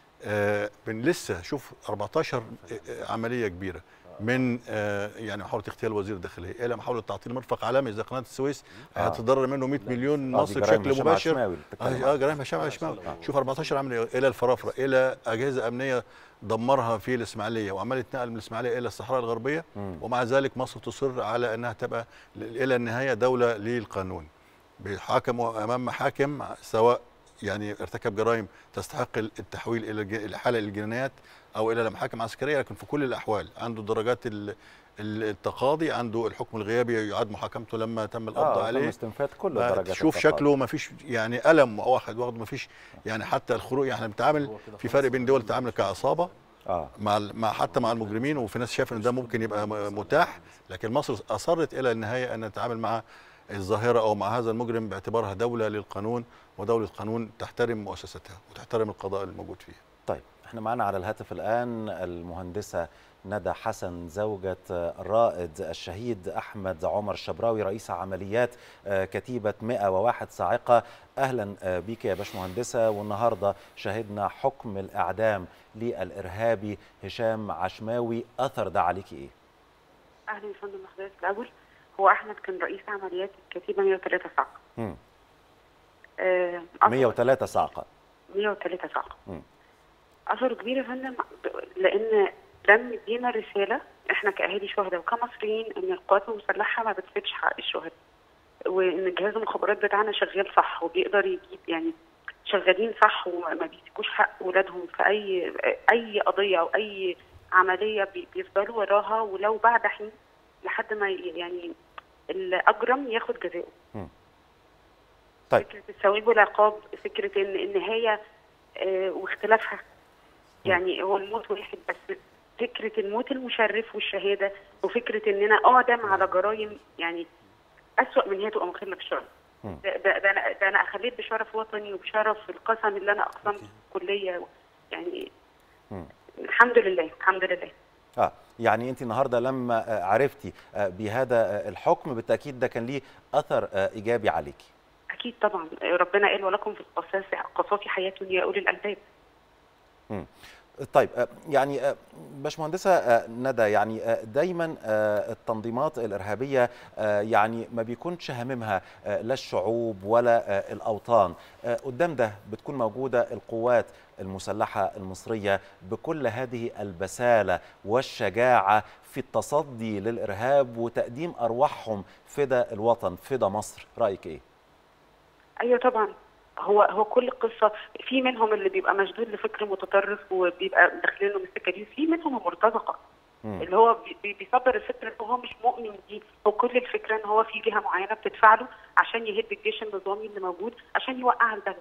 آه، بن لسه شوف 14 عمليه كبيره من آه، يعني محاوله اغتيال وزير الداخليه الى محاوله تعطيل مرفق عالمي زي قناه السويس آه. هتتضرر منه 100 مليون آه، دي مصري جرائم بشكل هشام مباشر عشماوي اللي بتتكلم اه آه، جرائم هشام عشماوي شوف 14 عمليه الى الفرافره الى اجهزه امنيه دمرها في الاسماعيليه وعمال يتنقل من الاسماعيليه الى الصحراء الغربيه مم. ومع ذلك مصر تصر على انها تبقى ل- الى النهايه دوله للقانون بيحاكموا امام محاكم سواء يعني ارتكب جرائم تستحق التحويل الى الج- الحاله الجنايات او الى محاكم عسكريه لكن في كل الاحوال عنده درجات ال- ال- التقاضي عنده الحكم الغيابي يعاد محاكمته لما تم القبض اه عليه تم استنفاد كل ما درجات تشوف التقاضي. شكله ما فيش يعني الم واحد واخد ما فيش يعني حتى الخروج يعني احنا بنتعامل في فرق بين دول تتعامل كعصابه اه مع ال- مع حتى مع المجرمين وفي ناس شايفه ان ده ممكن يبقى م- متاح لكن مصر اصرت الى النهايه ان تتعامل مع الظاهره او مع هذا المجرم باعتبارها دوله للقانون ودوله قانون تحترم مؤسستها وتحترم القضاء الموجود فيها. طيب احنا معنا على الهاتف الآن المهندسة ندى حسن زوجة الرائد الشهيد أحمد عمر الشبراوي رئيس عمليات آه، كتيبة 101 صاعقة أهلا آه، بيك يا باشمهندسة والنهاردة شهدنا حكم الإعدام للإرهابي هشام عشماوي أثر ده عليكي إيه؟ اهلا يا فندم حضرتك الاول هو احمد كان رئيس عمليات الكتيبه 103 صعقه مم. آه، أثر- 103 صاعقة 103 صعقه مم. اثره كبير يا فندم ب- لان ده مدينا رساله احنا كاهالي شهداء وكمصريين ان القوات المسلحه ما بتسيبش حق الشهداء وان جهاز المخابرات بتاعنا شغال صح وبيقدر يجيب يعني شغالين صح وما بيسيبوش حق ولادهم في اي اي قضيه او اي عمليه بي- بيفضلوا وراها ولو بعد حين لحد ما ي- يعني الاجرم ياخد جزاؤه طيب فكره الثواب والعقاب فكره ان النهايه آه، واختلافها يعني هو الموت واحد بس فكره الموت المشرف والشهاده وفكره ان انا اعدم على جرائم يعني اسوأ من هي تبقى مخله بالشرف مم. ده, ده, ده, أنا, ده انا اخليت بشرف وطني وبشرف القسم اللي انا اقسمته في الكليه يعني مم. الحمد لله الحمد لله اه يعني انت النهارده لما آه، عرفتي آه، بهذا آه، الحكم بالتاكيد ده كان ليه اثر آه، ايجابي عليكي اكيد طبعا ربنا قال ولكم في القصاص قصاص حياه يا اولي الالباب مم. طيب آه، يعني آه، باشمهندسه آه، ندى يعني آه، دايما آه، التنظيمات الارهابيه آه، يعني ما بيكونش هاممها آه، لا الشعوب ولا آه، الاوطان آه، قدام ده بتكون موجوده القوات المسلحه المصريه بكل هذه البساله والشجاعه في التصدي للارهاب وتقديم ارواحهم فدا الوطن فدا مصر رايك ايه ايوه طبعا هو هو كل قصه في منهم اللي بيبقى مشدود لفكر متطرف وبيبقى داخلينه من السكه دي وفي منهم المرتزقه اللي هو بي- بي- بيصدر الفكره ان هو مش مؤمن دي هو كل الفكره ان هو في جهه معينه بتدفع له عشان يهد الجيش النظامي اللي موجود عشان يوقع البلد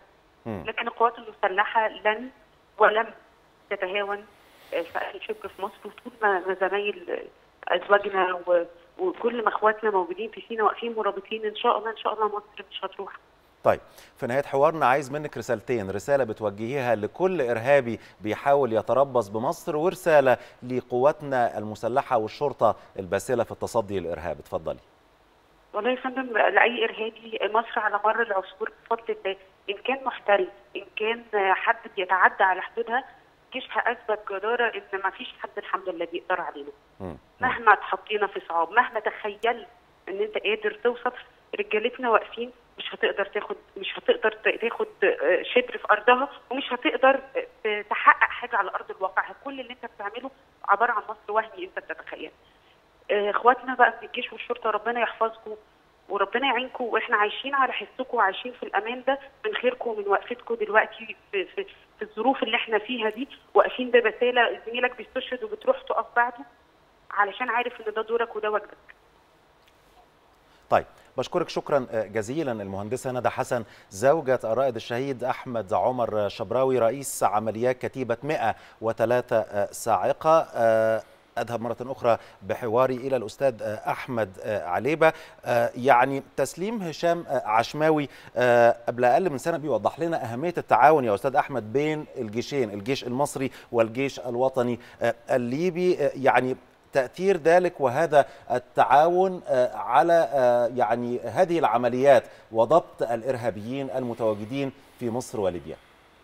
مم. لكن القوات المسلحه لن ولم تتهاون آه، في اي شق في مصر وطول ما ما زمايل آه، ازواجنا و- وكل ما اخواتنا موجودين في سينا واقفين مرابطين ان شاء الله ان شاء الله مصر مش هتروح طيب في نهاية حوارنا عايز منك رسالتين رسالة بتوجهيها لكل إرهابي بيحاول يتربص بمصر ورسالة لقواتنا المسلحة والشرطة الباسلة في التصدي للإرهاب اتفضلي والله يا فندم لاي ارهابي مصر على مر العصور بفضل الله ان كان محترف ان كان حد بيتعدى على حدودها جيشها اثبت جداره ان ما فيش حد الحمد لله بيقدر علينا مهما اتحطينا في صعاب مهما تخيلت ان انت قادر توصل رجالتنا واقفين مش هتقدر تاخد مش هتقدر ت- تاخد آه، شبر في ارضها ومش هتقدر آه، تحقق حاجه على ارض الواقع كل اللي انت بتعمله عباره عن مصر وهمي انت بتتخيل آه، اخواتنا بقى في الجيش والشرطه ربنا يحفظكم وربنا يعينكم واحنا عايشين على حسكم وعايشين في الامان ده من خيركم ومن وقفتكم دلوقتي في, في, في الظروف اللي احنا فيها دي واقفين ببساله زميلك بيستشهد وبتروح تقف بعده علشان عارف ان ده دورك وده واجبك طيب بشكرك شكرا جزيلا المهندسة ندى حسن زوجة الرائد الشهيد أحمد عمر شبراوي رئيس عمليات كتيبة 103 صاعقة أذهب مرة أخرى بحواري إلى الأستاذ أحمد عليبة يعني تسليم هشام عشماوي قبل أقل من سنة بيوضح لنا أهمية التعاون يا أستاذ أحمد بين الجيشين الجيش المصري والجيش الوطني الليبي يعني تأثير ذلك وهذا التعاون آه، على آه، يعني هذه العمليات وضبط الإرهابيين المتواجدين في مصر وليبيا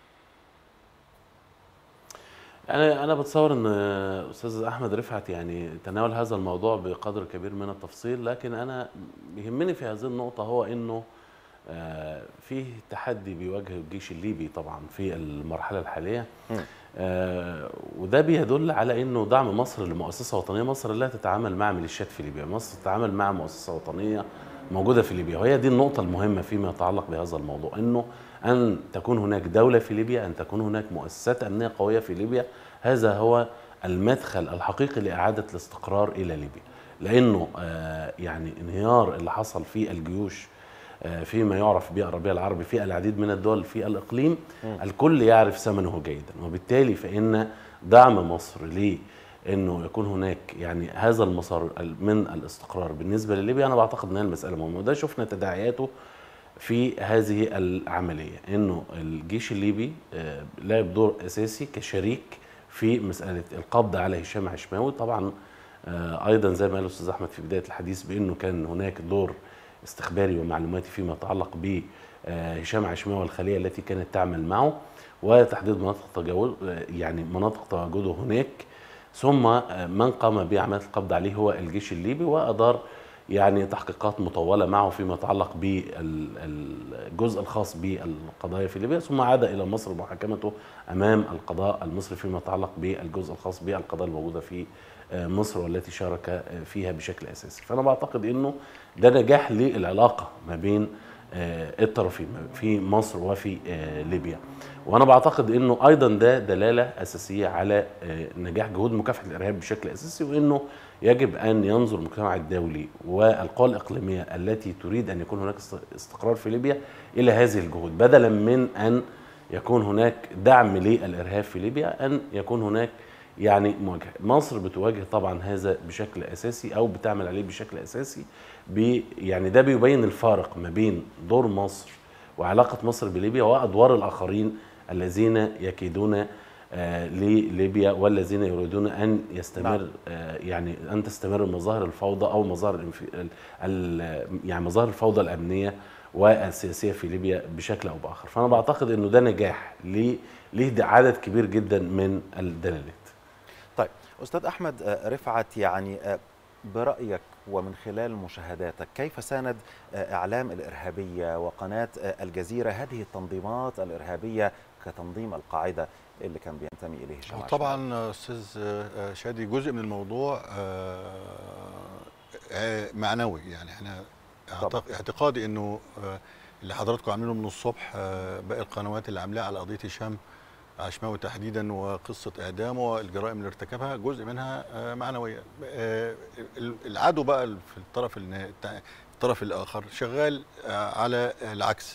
انا انا بتصور ان استاذ احمد رفعت يعني تناول هذا الموضوع بقدر كبير من التفصيل لكن انا يهمني في هذه النقطه هو انه آه، فيه تحدي بيواجه الجيش الليبي طبعا في المرحله الحاليه آه، وده بيدل على انه دعم مصر لمؤسسه وطنيه مصر لا تتعامل مع ميليشيات في ليبيا مصر تتعامل مع مؤسسه وطنيه موجوده في ليبيا وهي دي النقطه المهمه فيما يتعلق بهذا الموضوع انه ان تكون هناك دوله في ليبيا ان تكون هناك مؤسسات امنيه قويه في ليبيا هذا هو المدخل الحقيقي لاعاده الاستقرار الى ليبيا لانه آه، يعني انهيار اللي حصل في الجيوش آه، فيما يعرف بالربيع العربي في العديد من الدول في الاقليم الكل يعرف ثمنه جيدا وبالتالي فان دعم مصر لانه يكون هناك يعني هذا المسار من الاستقرار بالنسبه لليبيا انا بعتقد ان هي المساله مهمه وده شفنا تداعياته في هذه العمليه انه الجيش الليبي آه، لعب دور اساسي كشريك في مساله القبض على هشام عشماوي طبعا آه، ايضا زي ما قال الاستاذ احمد في بدايه الحديث بانه كان هناك دور استخباري ومعلوماتي فيما يتعلق ب آه، هشام عشماوي والخليه التي كانت تعمل معه وتحديد مناطق تجاوز آه، يعني مناطق تواجده هناك ثم آه، من قام بعمليه القبض عليه هو الجيش الليبي وادار يعني تحقيقات مطوله معه فيما يتعلق بالجزء الخاص بالقضايا في ليبيا ثم عاد الى مصر محاكمته امام القضاء المصري فيما يتعلق بالجزء الخاص بالقضايا الموجوده في آه، مصر والتي شارك آه، فيها بشكل اساسي فانا بعتقد انه ده نجاح للعلاقه ما بين آه، الطرفين في مصر وفي آه، ليبيا وانا بعتقد انه ايضا ده دلاله اساسيه على آه، نجاح جهود مكافحه الارهاب بشكل اساسي وانه يجب ان ينظر المجتمع الدولي والقوى الاقليميه التي تريد ان يكون هناك است- استقرار في ليبيا الى هذه الجهود بدلا من ان يكون هناك دعم للارهاب في ليبيا ان يكون هناك يعني مواجهه مصر بتواجه طبعا هذا بشكل اساسي او بتعمل عليه بشكل اساسي بي يعني ده بيبين الفارق ما بين دور مصر وعلاقه مصر بليبيا وادوار الاخرين الذين يكيدون آه، لليبيا والذين يريدون ان يستمر آه، يعني ان تستمر مظاهر الفوضى او مظاهر الانف... ال... ال... يعني مظاهر الفوضى الامنيه والسياسيه في ليبيا بشكل او باخر فانا بعتقد انه ده نجاح ليه ليه عدد كبير جدا من الدلالات طيب أستاذ أحمد آه، رفعت يعني آه، برأيك ومن خلال مشاهداتك كيف ساند آه، إعلام الإرهابية وقناة آه، الجزيرة هذه التنظيمات الإرهابية كتنظيم القاعدة اللي كان بينتمي إليه هشام عشماوي؟ طبعا استاذ آه، شادي جزء من الموضوع آه، آه، معنوي يعني احنا أعتق- اعتقادي انه آه، اللي حضراتكم عاملينه من الصبح آه، باقي القنوات اللي عاملاها على قضيه هشام عشماوي تحديدا وقصه اعدامه والجرائم اللي ارتكبها جزء منها آه، معنويه آه، ال- العدو بقى في الطرف النا- التع- الطرف الاخر شغال آه، على العكس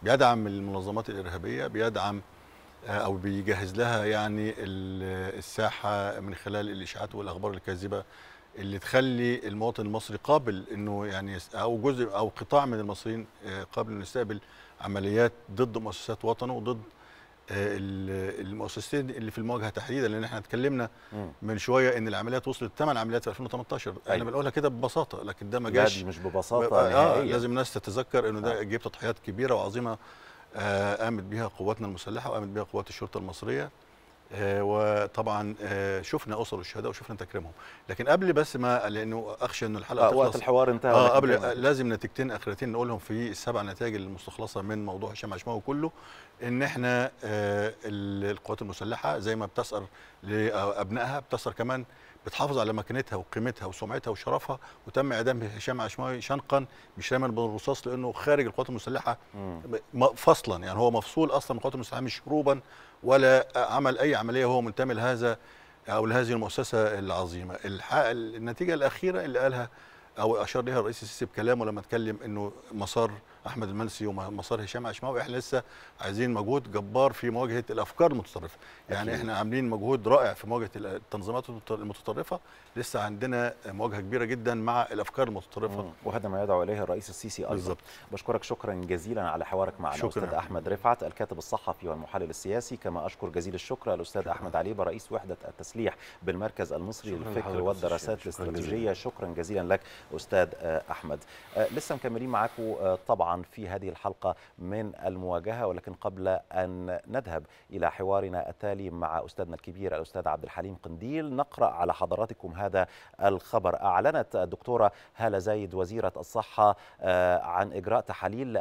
بيدعم المنظمات الارهابيه بيدعم آه، او بيجهز لها يعني ال- الساحه من خلال الاشاعات والاخبار الكاذبه اللي تخلي المواطن المصري قابل انه يعني يس- او جزء او قطاع من المصريين آه، قابل انه يستقبل عمليات ضد مؤسسات وطنه وضد آه، ال- المؤسستين اللي في المواجهه تحديدا لان احنا اتكلمنا مم. من شويه ان العمليات وصلت 8 عمليات في 2018 انا أيوة. بقولها كده ببساطه لكن ده ما لا، جاش دي مش ببساطة اه نهائياً. لازم الناس تتذكر انه ده جيب تضحيات كبيره وعظيمه آه قامت بها قواتنا المسلحه وقامت بها قوات الشرطه المصريه آه وطبعا آه شفنا اسر الشهداء وشفنا تكريمهم لكن قبل بس ما لانه اخشى ان الحلقه آه، وقت تخلص الحوار انتهى اه ولكن قبل كمان. لازم نتيجتين اخرتين نقولهم في السبع نتائج المستخلصه من موضوع هشام عشماوي كله ان احنا آه ال- القوات المسلحه زي ما بتسأر لابنائها بتسأر كمان بتحافظ على مكانتها وقيمتها وسمعتها وشرفها وتم اعدام هشام عشماوي شنقا مش رميا بالرصاص لانه خارج القوات المسلحه م- فصلا يعني هو مفصول اصلا من القوات المسلحه مش هروبا ولا عمل اي عمليه وهو منتمي لهذا او لهذه المؤسسه العظيمه الح- النتيجه الاخيره اللي قالها او اشار لها الرئيس السيسي بكلامه لما اتكلم انه مسار احمد المنسي ومسار هشام عشماوي احنا لسه عايزين مجهود جبار في مواجهه الافكار المتطرفه يعني أكيد. احنا عاملين مجهود رائع في مواجهه التنظيمات المتطرفه لسه عندنا مواجهه كبيره جدا مع الافكار المتطرفه مم. وهذا ما يدعو اليه الرئيس السيسي ايضا بالظبط. بشكرك شكرا جزيلا على حوارك معنا شكراً. الاستاذ احمد رفعت الكاتب الصحفي والمحلل السياسي كما اشكر جزيل الشكر الاستاذ احمد عليبه رئيس وحده التسليح بالمركز المصري شكراً للفكر لحضرتك والدراسات أستاذ شكراً الاستراتيجيه شكرا جزيلا لك استاذ آه، احمد آه، لسه مكملين معاكم آه، طبعا في هذه الحلقه من المواجهه ولكن قبل ان نذهب الى حوارنا التالي مع استاذنا الكبير الاستاذ عبد الحليم قنديل نقرا على حضراتكم هذا الخبر اعلنت الدكتوره هاله زايد وزيره الصحه آه، عن اجراء تحاليل ل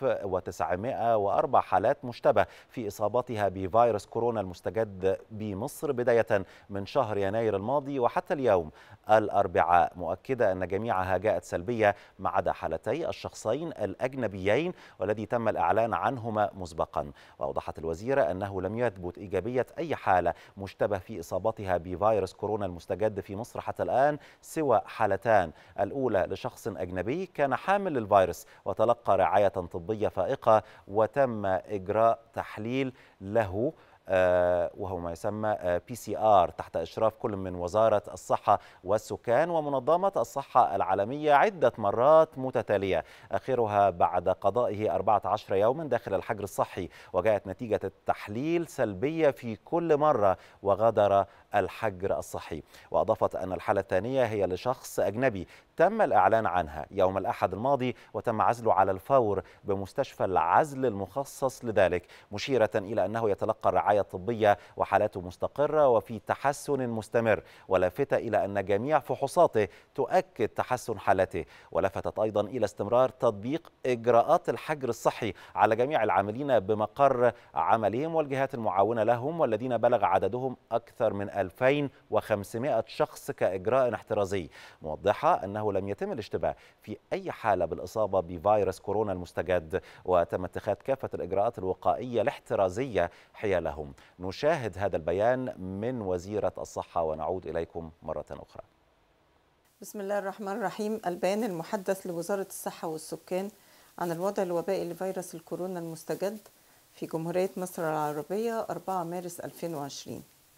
1904 حالات مشتبه في اصابتها بفيروس كورونا المستجد بمصر بدايه من شهر يناير الماضي وحتى اليوم الاربعاء مؤكده ان جميعها جاءت سلبيه ما عدا حالتي الشخصين الاجنبيين والذي تم الاعلان عنهما مسبقا واوضحت الوزيره انه لم يثبت ايجابيه اي حاله مشتبه في اصابتها بفيروس كورونا المستجد في مصر حتى الان سوى حالتان الاولى لشخص اجنبي كان حامل للفيروس وتلقى رعايه طبيه فائقه وتم اجراء تحليل له آه، وهو ما يسمى بي سي ار تحت اشراف كل من وزاره الصحه والسكان ومنظمه الصحه العالميه عده مرات متتاليه اخرها بعد قضائه 14 يوما داخل الحجر الصحي وجاءت نتيجه التحليل سلبيه في كل مره وغادر الحجر الصحي واضافت ان الحاله الثانيه هي لشخص اجنبي تم الاعلان عنها يوم الاحد الماضي وتم عزله على الفور بمستشفى العزل المخصص لذلك مشيره الى انه يتلقى الرعايه الطبيه وحالته مستقره وفي تحسن مستمر ولافته الى ان جميع فحوصاته تؤكد تحسن حالته ولفتت ايضا الى استمرار تطبيق اجراءات الحجر الصحي على جميع العاملين بمقر عملهم والجهات المعاونه لهم والذين بلغ عددهم اكثر من 2500 شخص كاجراء احترازي موضحه انه لم يتم الاشتباه في اي حاله بالاصابه بفيروس كورونا المستجد وتم اتخاذ كافه الاجراءات الوقائيه الاحترازيه حيالهم نشاهد هذا البيان من وزيره الصحه ونعود اليكم مره اخرى بسم الله الرحمن الرحيم البيان المحدث لوزارة الصحة والسكان عن الوضع الوبائي لفيروس الكورونا المستجد في جمهورية مصر العربية 4 مارس 2020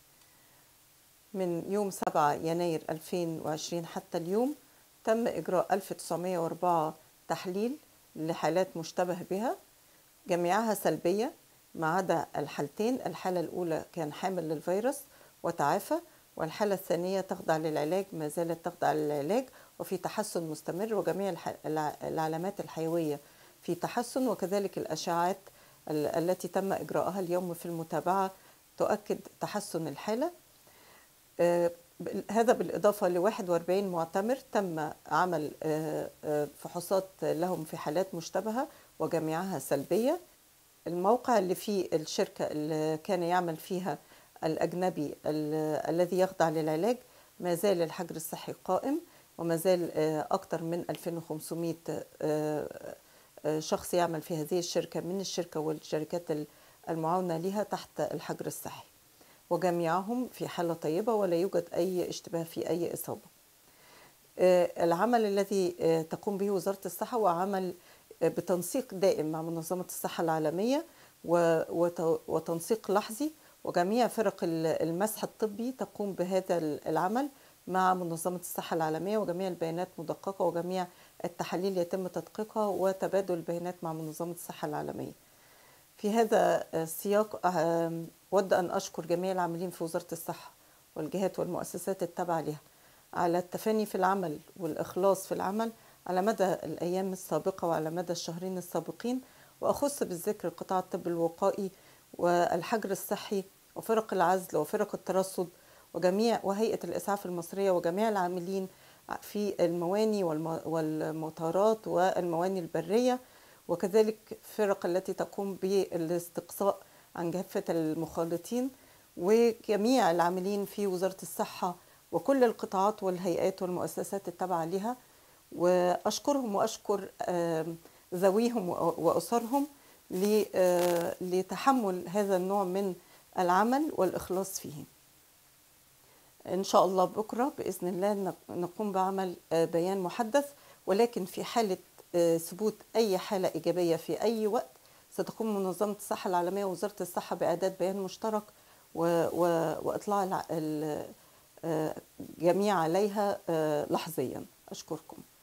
من يوم 7 يناير 2020 حتى اليوم تم إجراء 1904 تحليل لحالات مشتبه بها جميعها سلبية ما عدا الحالتين الحالة الأولى كان حامل للفيروس وتعافى والحالة الثانية تخضع للعلاج ما زالت تخضع للعلاج وفي تحسن مستمر وجميع الح- الع- العلامات الحيوية في تحسن وكذلك الأشعاعات ال- التي تم إجراءها اليوم في المتابعة تؤكد تحسن الحالة آه، بال- هذا بالإضافة ل 41 معتمر تم عمل آه، آه، فحوصات لهم في حالات مشتبهة وجميعها سلبية الموقع اللي فيه الشركة اللي كان يعمل فيها الأجنبي ال- الذي يخضع للعلاج ما زال الحجر الصحي قائم وما زال آه، أكثر من 2500 آه، آه، شخص يعمل في هذه الشركة من الشركة والشركات ال- المعاونة لها تحت الحجر الصحي وجميعهم في حالة طيبة ولا يوجد أي اشتباه في أي إصابة آه، العمل الذي آه، تقوم به وزارة الصحة هو عمل بتنسيق دائم مع منظمة الصحة العالمية و- وت- وتنسيق لحظي وجميع فرق ال- المسح الطبي تقوم بهذا ال- العمل مع منظمة الصحة العالمية وجميع البيانات مدققة وجميع التحاليل يتم تدقيقها وتبادل البيانات مع منظمة الصحة العالمية في هذا السياق آم، أود أن أشكر جميع العاملين في وزارة الصحة والجهات والمؤسسات التابعة لها على التفاني في العمل والإخلاص في العمل على مدى الأيام السابقة وعلى مدى الشهرين السابقين وأخص بالذكر قطاع الطب الوقائي والحجر الصحي وفرق العزل وفرق الترصد وجميع وهيئة الإسعاف المصرية وجميع العاملين في المواني والم- والمطارات والمواني البرية وكذلك فرق التي تقوم بالاستقصاء عن جافة المخالطين وجميع العاملين في وزارة الصحة وكل القطاعات والهيئات والمؤسسات التابعة لها وأشكرهم وأشكر آم، ذويهم وأ- وأسرهم ل- آه، لتحمل هذا النوع من العمل والإخلاص فيه إن شاء الله بكرة بإذن الله نق- نقوم بعمل آه، بيان محدث ولكن في حالة آه، ثبوت أي حالة إيجابية في أي وقت ستقوم منظمة الصحة العالمية ووزارة الصحة بإعداد بيان مشترك و- و- وإطلاع الع- ال- آه، الجميع عليها آه، لحظيا أشكركم